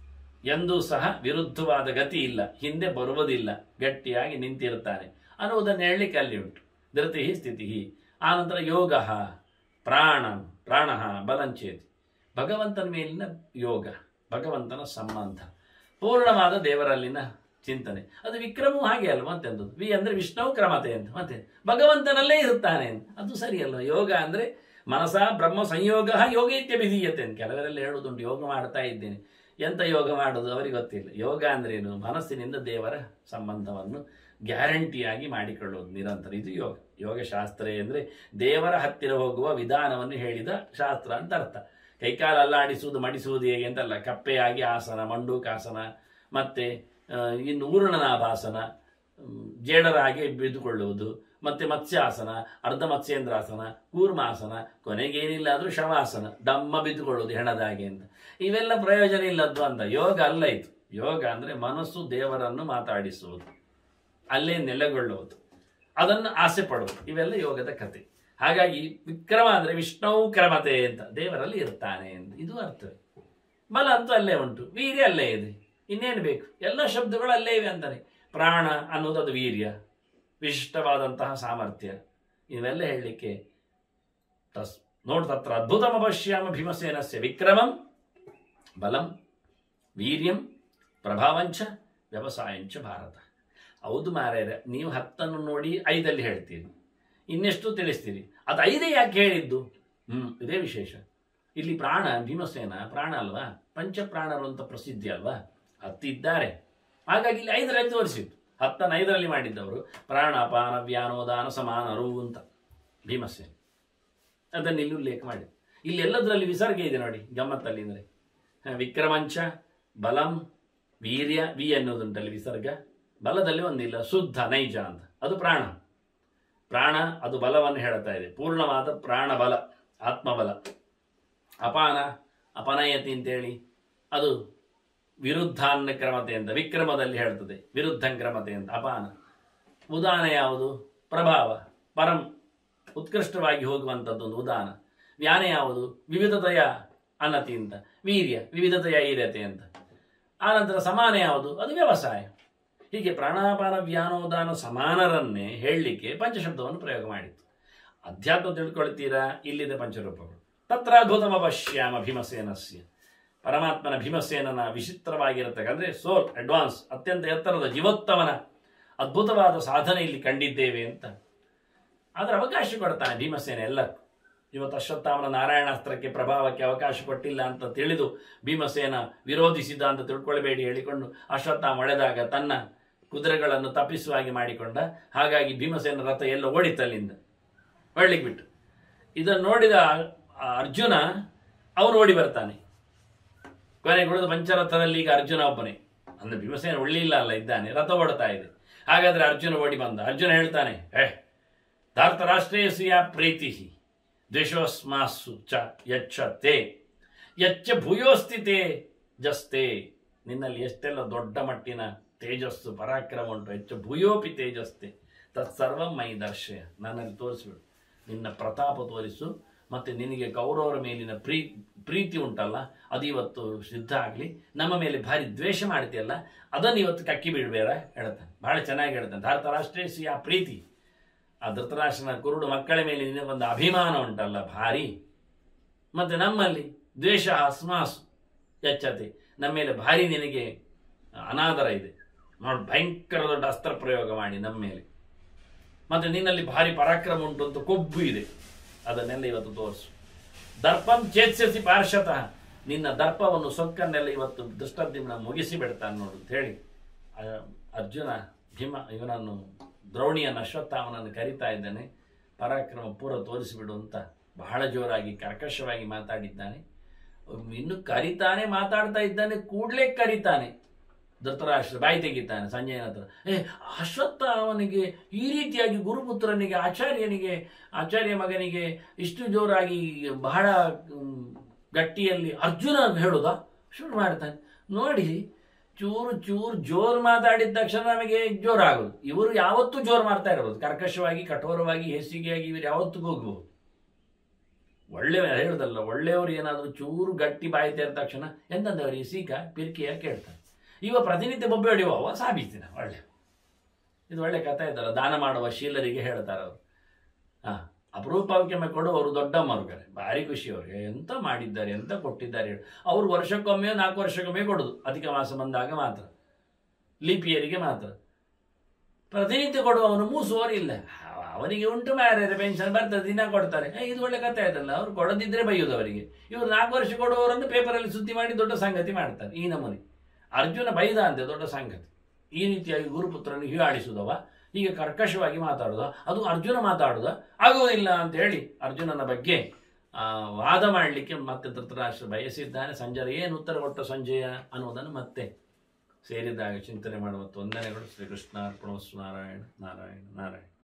ಎಂದೂ ಸಹ ವಿರುದ್ಧವಾದ ಗತಿ ಇಲ್ಲ ಹಿಂದೆ ಬರುವುದಿಲ್ಲ ಗಟ್ಟಿಯಾಗಿ ನಿಂತಿರುತ್ತಾನೆ ಅನ್ನುವುದನ್ನು ಹೇಳಲಿಕ್ಕೆ ಅಲ್ಲಿ ಉಂಟು ಧೃತಿ ಸ್ಥಿತಿ ಆನಂತರ ಯೋಗ ಪ್ರಾಣ ಪ್ರಾಣ ಬಲಂಚೇತಿ ಭಗವಂತನ ಮೇಲಿನ ಯೋಗ ಭಗವಂತನ ಸಂಬಂಧ ಪೂರ್ಣವಾದ ದೇವರಲ್ಲಿನ ಚಿಂತನೆ ಅದು ವಿಕ್ರಮವು ಹಾಗೆ ಅಲ್ವಾ ಮತ್ತೆಂದು ವಿ ಅಂದ್ರೆ ವಿಷ್ಣು ಕ್ರಮತೆ ಅಂತ ಮತ್ತೆ ಭಗವಂತನಲ್ಲೇ ಇರುತ್ತಾನೆ ಅಂತ ಅದು ಸರಿಯಲ್ವ ಯೋಗ ಅಂದ್ರೆ ಮನಸ ಬ್ರಹ್ಮ ಸಂಯೋಗ ಯೋಗ ಇತ್ಯಭಿಧೀಯತೆ ಅಂತ ಕೆಲವರೆಲ್ಲ ಹೇಳುದುಂಟು ಯೋಗ ಮಾಡ್ತಾ ಇದ್ದೇನೆ ಎಂತ ಯೋಗ ಮಾಡೋದು ಅವರಿಗೆ ಗೊತ್ತಿಲ್ಲ ಯೋಗ ಅಂದ್ರೇನು ಮನಸ್ಸಿನಿಂದ ದೇವರ ಸಂಬಂಧವನ್ನು ಗ್ಯಾರಂಟಿಯಾಗಿ ಮಾಡಿಕೊಳ್ಳುವುದು ನಿರಂತರ ಇದು ಯೋಗ ಯೋಗಶಾಸ್ತ್ರ ಅಂದರೆ ದೇವರ ಹತ್ತಿರ ಹೋಗುವ ವಿಧಾನವನ್ನು ಹೇಳಿದ ಶಾಸ್ತ್ರ ಅಂತ ಅರ್ಥ ಕೈಕಾಲ ಅಲ್ಲಾಡಿಸುವುದು ಮಡಿಸುವುದು ಹೇಗೆ ಅಂತಲ್ಲ ಕಪ್ಪೆಯಾಗಿ ಆಸನ ಮಂಡೂಕಾಸನ ಮತ್ತೆ ಆ, ಇನ್ನು ಊರ್ಣನಾಭಾಸನ ಮ್, ಜೇಡರ ಹಾಗೆ ಬಿದ್ದುಕೊಳ್ಳುವುದು ಮತ್ತೆ ಮತ್ಸ್ಯಾಸನ ಅರ್ಧ ಮತ್ಸ್ಯೇಂದ್ರಾಸನ ಕೂರ್ಮಾಸನ ಕೊನೆಗೇನಿಲ್ಲ ಆದ್ರೂ ಶವಾಸನ ಡಮ್ಮ ಬಿದ್ದುಕೊಳ್ಳುವುದು ಹೆಣದ ಹಾಗೆ ಅಂತ ಇವೆಲ್ಲ ಪ್ರಯೋಜನ ಇಲ್ಲದ್ದು ಅಂತ ಯೋಗ ಅಲ್ಲ ಇದು ಯೋಗ ಅಂದ್ರೆ ಮನಸ್ಸು ದೇವರನ್ನು ಮಾತಾಡಿಸುವುದು ಅಲ್ಲೇ ನೆಲೆಗೊಳ್ಳುವುದು ಅದನ್ನು ಆಸೆ ಪಡುವುದು ಇವೆಲ್ಲ ಯೋಗದ ಕತೆ ಹಾಗಾಗಿ ವಿಕ್ರಮ ಅಂದ್ರೆ ವಿಷ್ಣು ಕ್ರಮತೆ ಅಂತ ದೇವರಲ್ಲಿ ಇರ್ತಾನೆ ಅಂತ ಇದು ಅರ್ಥವೇ ಬಲ ಅಂತೂ ಅಲ್ಲೇ ಉಂಟು ವೀರ್ಯ ಅಲ್ಲೇ ಇದೆ ಇನ್ನೇನು ಬೇಕು ಎಲ್ಲ ಶಬ್ದಗಳು ಅಲ್ಲೇ ಇವೆ ಅಂತಾನೆ ಪ್ರಾಣ ಅನ್ನೋದು ಅದು ವೀರ್ಯ ವಿಶಿಷ್ಟವಾದಂತಹ ಸಾಮರ್ಥ್ಯ ಇವೆಲ್ಲ ಹೇಳಲಿಕ್ಕೆ ತಸ್ ನೋಡ್ ತತ್ರ ಅದ್ಭುತಮ ಪಶ್ಯಾಮ ಭೀಮಸೇನಸ್ಯ ವಿಕ್ರಮಂ ಬಲಂ ವೀರ್ಯಂ ಪ್ರಭಾವಂಚ ವ್ಯವಸಾಯಂಚ ಭಾರತ ಹೌದು ಮಾರ್ಯಾರ ನೀವು ಹತ್ತನ್ನು ನೋಡಿ ಐದಲ್ಲಿ ಹೇಳ್ತೀರಿ ಇನ್ನೆಷ್ಟು ತಿಳಿಸ್ತೀರಿ ಅದು ಐದೇ ಯಾಕೆ ಹೇಳಿದ್ದು ಹ್ಮ್ ಇದೇ ವಿಶೇಷ ಇಲ್ಲಿ ಪ್ರಾಣ ಭೀಮಸೇನ ಪ್ರಾಣ ಅಲ್ವಾ ಪಂಚಪ್ರಾಣರು ಅಂತ ಪ್ರಸಿದ್ಧಿ ಅಲ್ವಾ ಹತ್ತಿದ್ದಾರೆ ಹಾಗಾಗಿ ಇಲ್ಲಿ ಐದರಲ್ಲಿ ತೋರಿಸಿದ್ದು ಹತ್ತನ್ನು ಐದರಲ್ಲಿ ಮಾಡಿದ್ದವರು ಪ್ರಾಣ ಅಪಾನ ವ್ಯಾನೋದಾನ ಸಮಾನರು ಅಂತ ಭೀಮಸೇನ ಅದನ್ನು ಇಲ್ಲಿ ಉಲ್ಲೇಖ ಮಾಡಿ ಇಲ್ಲಿ ಎಲ್ಲದರಲ್ಲಿ ವಿಸರ್ಗ ಇದೆ ನೋಡಿ ಗಮ್ಮತ್ತಲ್ಲಿ ಅಂದರೆ ವಿಕ್ರಮಂಚ ಬಲಂ ವೀರ್ಯ ವಿ ಅನ್ನೋದುಂಟಲ್ಲಿ ವಿಸರ್ಗ ಬಲದಲ್ಲಿ ಒಂದಿಲ್ಲ ಶುದ್ಧ ನೈಜ ಅಂತ ಅದು ಪ್ರಾಣ ಪ್ರಾಣ ಅದು ಬಲವನ್ನು ಹೇಳ್ತಾ ಇದೆ ಪೂರ್ಣವಾದ ಪ್ರಾಣ ಬಲ ಆತ್ಮಬಲ ಅಪಾನ ಅಪನಯತಿ ಅಂತೇಳಿ ಅದು ವಿರುದ್ಧಾನ್ನ ಕ್ರಮತೆ ಅಂತ ವಿಕ್ರಮದಲ್ಲಿ ಹೇಳ್ತದೆ ವಿರುದ್ಧಂ ಕ್ರಮತೆ ಅಂತ ಅಪಾನ ಉದಾನ ಯಾವುದು ಪ್ರಭಾವ ಪರಂ ಉತ್ಕೃಷ್ಟವಾಗಿ ಹೋಗುವಂಥದ್ದು ಒಂದು ಉದಾನ ವ್ಯಾನ ಯಾವುದು ವಿವಿಧತೆಯ ಅನ್ನತಿ ಅಂತ ವೀರ್ಯ ವಿವಿಧತೆಯ ಈರತೆ ಅಂತ ಆನಂತರ ಸಮಾನ ಯಾವುದು ಅದು ವ್ಯವಸಾಯ ಹೀಗೆ ಪ್ರಾಣಾಪಾನ ವ್ಯಾನೋದಾನ ಸಮಾನರನ್ನೇ ಹೇಳಲಿಕ್ಕೆ ಪಂಚಶಬ್ದವನ್ನು ಪ್ರಯೋಗ ಮಾಡಿತ್ತು ಅಧ್ಯಾತ್ಮ ತಿಳ್ಕೊಳ್ತೀರಾ ಇಲ್ಲಿದೆ ಪಂಚರೂಪಗಳು ತತ್ರಾದ್ಭುತಮ ಪಶ್ಯಾಮ ಭೀಮಸೇನಸ್ಯ ಪರಮಾತ್ಮನ ಭೀಮಸೇನನ ವಿಚಿತ್ರವಾಗಿರತಕ್ಕ ಅಂದ್ರೆ ಸೋಲ್ ಅಡ್ವಾನ್ಸ್ ಅತ್ಯಂತ ಎತ್ತರದ ಜೀವೋತ್ತಮನ ಅದ್ಭುತವಾದ ಸಾಧನೆ ಇಲ್ಲಿ ಕಂಡಿದ್ದೇವೆ ಅಂತ ಆದರೆ ಅವಕಾಶ ಕೊಡ್ತಾನೆ ಭೀಮಸೇನ ಎಲ್ಲಕ್ಕೂ ಇವತ್ತು ಅಶ್ವತ್ಥಾಮನ ನಾರಾಯಣಾಸ್ತ್ರಕ್ಕೆ ಪ್ರಭಾವಕ್ಕೆ ಅವಕಾಶ ಕೊಟ್ಟಿಲ್ಲ ಅಂತ ತಿಳಿದು ಭೀಮಸೇನ ವಿರೋಧಿಸಿದ ಅಂತ ತಿಳ್ಕೊಳ್ಬೇಡಿ ಹೇಳಿಕೊಂಡು ಅಶ್ವತ್ಥಾಮ ಒಳೆದಾಗ ತನ್ನ ಕುದುರೆಗಳನ್ನು ತಪ್ಪಿಸುವ ಹಾಗೆ ಮಾಡಿಕೊಂಡ ಹಾಗಾಗಿ ಭೀಮಸೇನ ರಥ ಎಲ್ಲ ಓಡಿತಲ್ಲಿಂದ ಒಳ್ಳಿಗೆ ಬಿಟ್ಟು ಇದನ್ನು ನೋಡಿದ ಆ ಅರ್ಜುನ ಅವನು ಓಡಿ ಬರ್ತಾನೆ ಕೊನೆಗೆ ಉಳಿದ ಪಂಚರಥದಲ್ಲಿ ಈಗ ಅರ್ಜುನ ಒಬ್ಬನೇ ಅಂದ್ರೆ ಭೀಮಸೇನ ಒಳ್ಳಿಲ್ಲ ಅಲ್ಲ ಇದ್ದಾನೆ ರಥ ಓಡ್ತಾ ಇದೆ ಹಾಗಾದ್ರೆ ಅರ್ಜುನ ಓಡಿ ಬಂದ ಅರ್ಜುನ ಹೇಳ್ತಾನೆ ಏ ಧಾರ್ತರಾಷ್ಟ್ರೇಯಸಿಯ ಪ್ರೀತಿ ದ್ವೇಷೋಸ್ಮಾಸು ಚ ಯಚ್ಚ ತೇ ಯಚ್ಚ ಭೂಯೋಸ್ಥಿತೆ ಜಸ್ತೆ ನಿನ್ನಲ್ಲಿ ಎಷ್ಟೆಲ್ಲ ದೊಡ್ಡ ಮಟ್ಟಿನ ತೇಜಸ್ಸು ಪರಾಕ್ರಮ ಉಂಟು ಹೆಚ್ಚು ಭೂಯೋಪಿ ತೇಜಸ್ತೆ ತತ್ಸರ್ವಂ ಮೈ ದರ್ಶಯ ನನ್ನಲ್ಲಿ ತೋರಿಸ್ಬಿಡು ನಿನ್ನ ಪ್ರತಾಪ ತೋರಿಸು ಮತ್ತೆ ನಿನಗೆ ಕೌರವರ ಮೇಲಿನ ಪ್ರೀ ಪ್ರೀತಿ ಉಂಟಲ್ಲ ಅದು ಇವತ್ತು ಸಿದ್ಧ ಆಗಲಿ ನಮ್ಮ ಮೇಲೆ ಭಾರಿ ದ್ವೇಷ ಮಾಡ್ತೀಯಲ್ಲ ಅದನ್ನು ಇವತ್ತು ಕಕ್ಕಿ ಬಿಡಬೇಡ ಹೇಳ್ತಾನೆ ಬಹಳ ಚೆನ್ನಾಗಿ ಹೇಳ್ತಾನೆ ಧಾರ್ತರಾಷ್ಟ್ರೇಯ ಪ್ರೀತಿ ಆ ಧೃತರಾಷ್ಟ್ರನ ಕುರುಡು ಮಕ್ಕಳ ಮೇಲೆ ನಿನಗೊಂದು ಅಭಿಮಾನ ಉಂಟಲ್ಲ ಭಾರಿ ಮತ್ತೆ ನಮ್ಮಲ್ಲಿ ದ್ವೇಷ ಅಸ್ಮಾಸು ಎಚ್ಚತೆ ನಮ್ಮ ಮೇಲೆ ಭಾರಿ ನಿನಗೆ ಅನಾದರ ಇದೆ ನೋಡಿ ಭಯಂಕರ ದೊಡ್ಡ ಅಸ್ತ್ರ ಪ್ರಯೋಗ ಮಾಡಿ ನಮ್ಮ ಮೇಲೆ ಮತ್ತೆ ನಿನ್ನಲ್ಲಿ ಭಾರಿ ಪರಾಕ್ರಮ ಉಂಟು ಅಂತ ಕೊಬ್ಬು ಇದೆ ಅದನ್ನೆಲ್ಲ ಇವತ್ತು ತೋರಿಸು ದರ್ಪಂ ಚೇತ್ಸಿಸಿ ಪಾರ್ಶ್ವತಃ ನಿನ್ನ ದರ್ಪವನ್ನು ಸೊಕ್ಕನ್ನೆಲ್ಲ ಇವತ್ತು ದುಷ್ಟದ್ದಿಮ್ನ ಮುಗಿಸಿ ಬಿಡ್ತಾನೆ ನೋಡು ಅಂತ ಹೇಳಿ ಆ ಅರ್ಜುನ ಭೀಮ ಇವನನ್ನು ದ್ರೋಣಿಯನ್ನು ಅಶ್ವತ್ಥಾಮನನ್ನು ಕರಿತಾ ಇದ್ದಾನೆ ಪರಾಕ್ರಮ ಪೂರ ತೋರಿಸಿಬಿಡು ಅಂತ ಬಹಳ ಜೋರಾಗಿ ಕರ್ಕಶವಾಗಿ ಮಾತಾಡಿದ್ದಾನೆ ಇನ್ನು ಕರಿತಾನೆ ಮಾತಾಡ್ತಾ ಇದ್ದಾನೆ ಕೂಡಲೇ ಕರಿತಾನೆ ಧೃತರಾಷ್ಟ್ರ ಬಾಯಿ ತೆಗಿತಾನೆ ಸಂಜಯನ ಹತ್ರ ಏ ಅಶ್ವತ್ಥ ಅವನಿಗೆ ಈ ರೀತಿಯಾಗಿ ಗುರುಪುತ್ರನಿಗೆ ಆಚಾರ್ಯನಿಗೆ ಆಚಾರ್ಯ ಮಗನಿಗೆ ಇಷ್ಟು ಜೋರಾಗಿ ಬಹಳ ಮ್, ಗಟ್ಟಿಯಲ್ಲಿ ಅರ್ಜುನ ಹೇಳುದಾ ಶುರು ಮಾಡ್ತಾನೆ ನೋಡಿ ಚೂರು ಚೂರು ಜೋರು ಮಾತಾಡಿದ ತಕ್ಷಣ ನಮಗೆ ಜೋರಾಗೋದು ಇವರು ಯಾವತ್ತೂ ಜೋರು ಮಾಡ್ತಾ ಇರ್ಬೋದು ಕರ್ಕಶವಾಗಿ ಕಠೋರವಾಗಿ ಹೇಸಿಗೆಯಾಗಿ ಇವರು ಯಾವತ್ತೂ ಹೋಗ್ಬೋದು ಒಳ್ಳೆ ಹೇಳುದಲ್ಲ ಒಳ್ಳೆಯವರು ಏನಾದರೂ ಚೂರು ಗಟ್ಟಿ ಬಾಯಿ ತೆರೆದ ತಕ್ಷಣ ಎಂತಂದವರಿಗೆ ಸೀಕ ಪಿರ್ಕಿಯ ಕೇಳ್ತಾರೆ ಇವ ಪ್ರತಿನಿತ್ಯ ಬೊಬ್ಬೆ ಹೊಡೆಯುವವ ಸಾಬೀತಿನ ಒಳ್ಳೆ ಇದು ಒಳ್ಳೆ ಕಥೆ ಇದ್ದಲ್ಲ ದಾನ ಮಾಡುವ ಶೀಲರಿಗೆ ಹೇಳ್ತಾರೆ ಅವರು ಹಾ ಅಪರೂಪಕ್ಕೆ ಕೊಡುವವರು ದೊಡ್ಡ ಮರುಗರೆ ಭಾರಿ ಖುಷಿ ಅವ್ರಿಗೆ ಎಂತ ಮಾಡಿದ್ದಾರೆ ಎಂತ ಕೊಟ್ಟಿದ್ದಾರೆ ಹೇಳಿ ಅವ್ರು ವರ್ಷಕ್ಕೊಮ್ಮೆ ನಾಲ್ಕು ವರ್ಷಕ್ಕೊಮ್ಮೆ ಕೊಡೋದು ಅಧಿಕ ಮಾಸ ಬಂದಾಗ ಮಾತ್ರ ಲಿಪಿಯರಿಗೆ ಮಾತ್ರ ಪ್ರತಿನಿತ್ಯ ಕೊಡುವವನು ಮೂಸುವವರಿಲ್ಲ ಅವ- ಅವನಿಗೆ ಉಂಟು ಮಾರ್ಯಾರೆ ಪೆನ್ಷನ್ ಬರ್ತದೆ ದಿನ ಕೊಡ್ತಾರೆ ಏ, ಇದು ಒಳ್ಳೆ ಕಥೆ ಆಯ್ತಲ್ಲ ಅವ್ರು ಕೊಡದಿದ್ರೆ ಬೈಯೋದು ಅವರಿಗೆ ಇವರು ನಾಲ್ಕು ವರ್ಷ ಕೊಡುವವರನ್ನು ಪೇಪರಲ್ಲಿ ಸುದ್ದಿ ಮಾಡಿ ದೊಡ್ಡ ಸಂಗತಿ ಮಾಡ್ತಾರೆ ಈ ನಮೂನಿ ಅರ್ಜುನ ಬೈದ ಅಂತೆ ದೊಡ್ಡ ಸಂಗತಿ ಈ ರೀತಿಯಾಗಿ ಗುರುಪುತ್ರನಿಗೆ ಹೀಯಾಳಿಸುವುದವ ಹೀಗೆ ಕರ್ಕಶವಾಗಿ ಮಾತಾಡುದ ಅದು ಅರ್ಜುನ ಮಾತಾಡುದ ಆಗುವುದಿಲ್ಲ ಅಂತ ಹೇಳಿ ಅರ್ಜುನನ ಬಗ್ಗೆ ಆ, ವಾದ ಮಾಡಲಿಕ್ಕೆ ಮತ್ತೆ ಧೃತರಾಷ್ಟ್ರ ಬಯಸಿದ್ದಾನೆ ಸಂಜಯ ಏನು ಉತ್ತರ ಕೊಟ್ಟ ಸಂಜಯ ಅನ್ನುವುದನ್ನು ಮತ್ತೆ ಸೇರಿದಾಗ ಚಿಂತನೆ ಮಾಡುವ ತೊಂದರೆಗಳು ಶ್ರೀಕೃಷ್ಣ ಅರ್ಪಣವಸ್ತು ನಾರಾಯಣ ನಾರಾಯಣ ನಾರಾಯಣ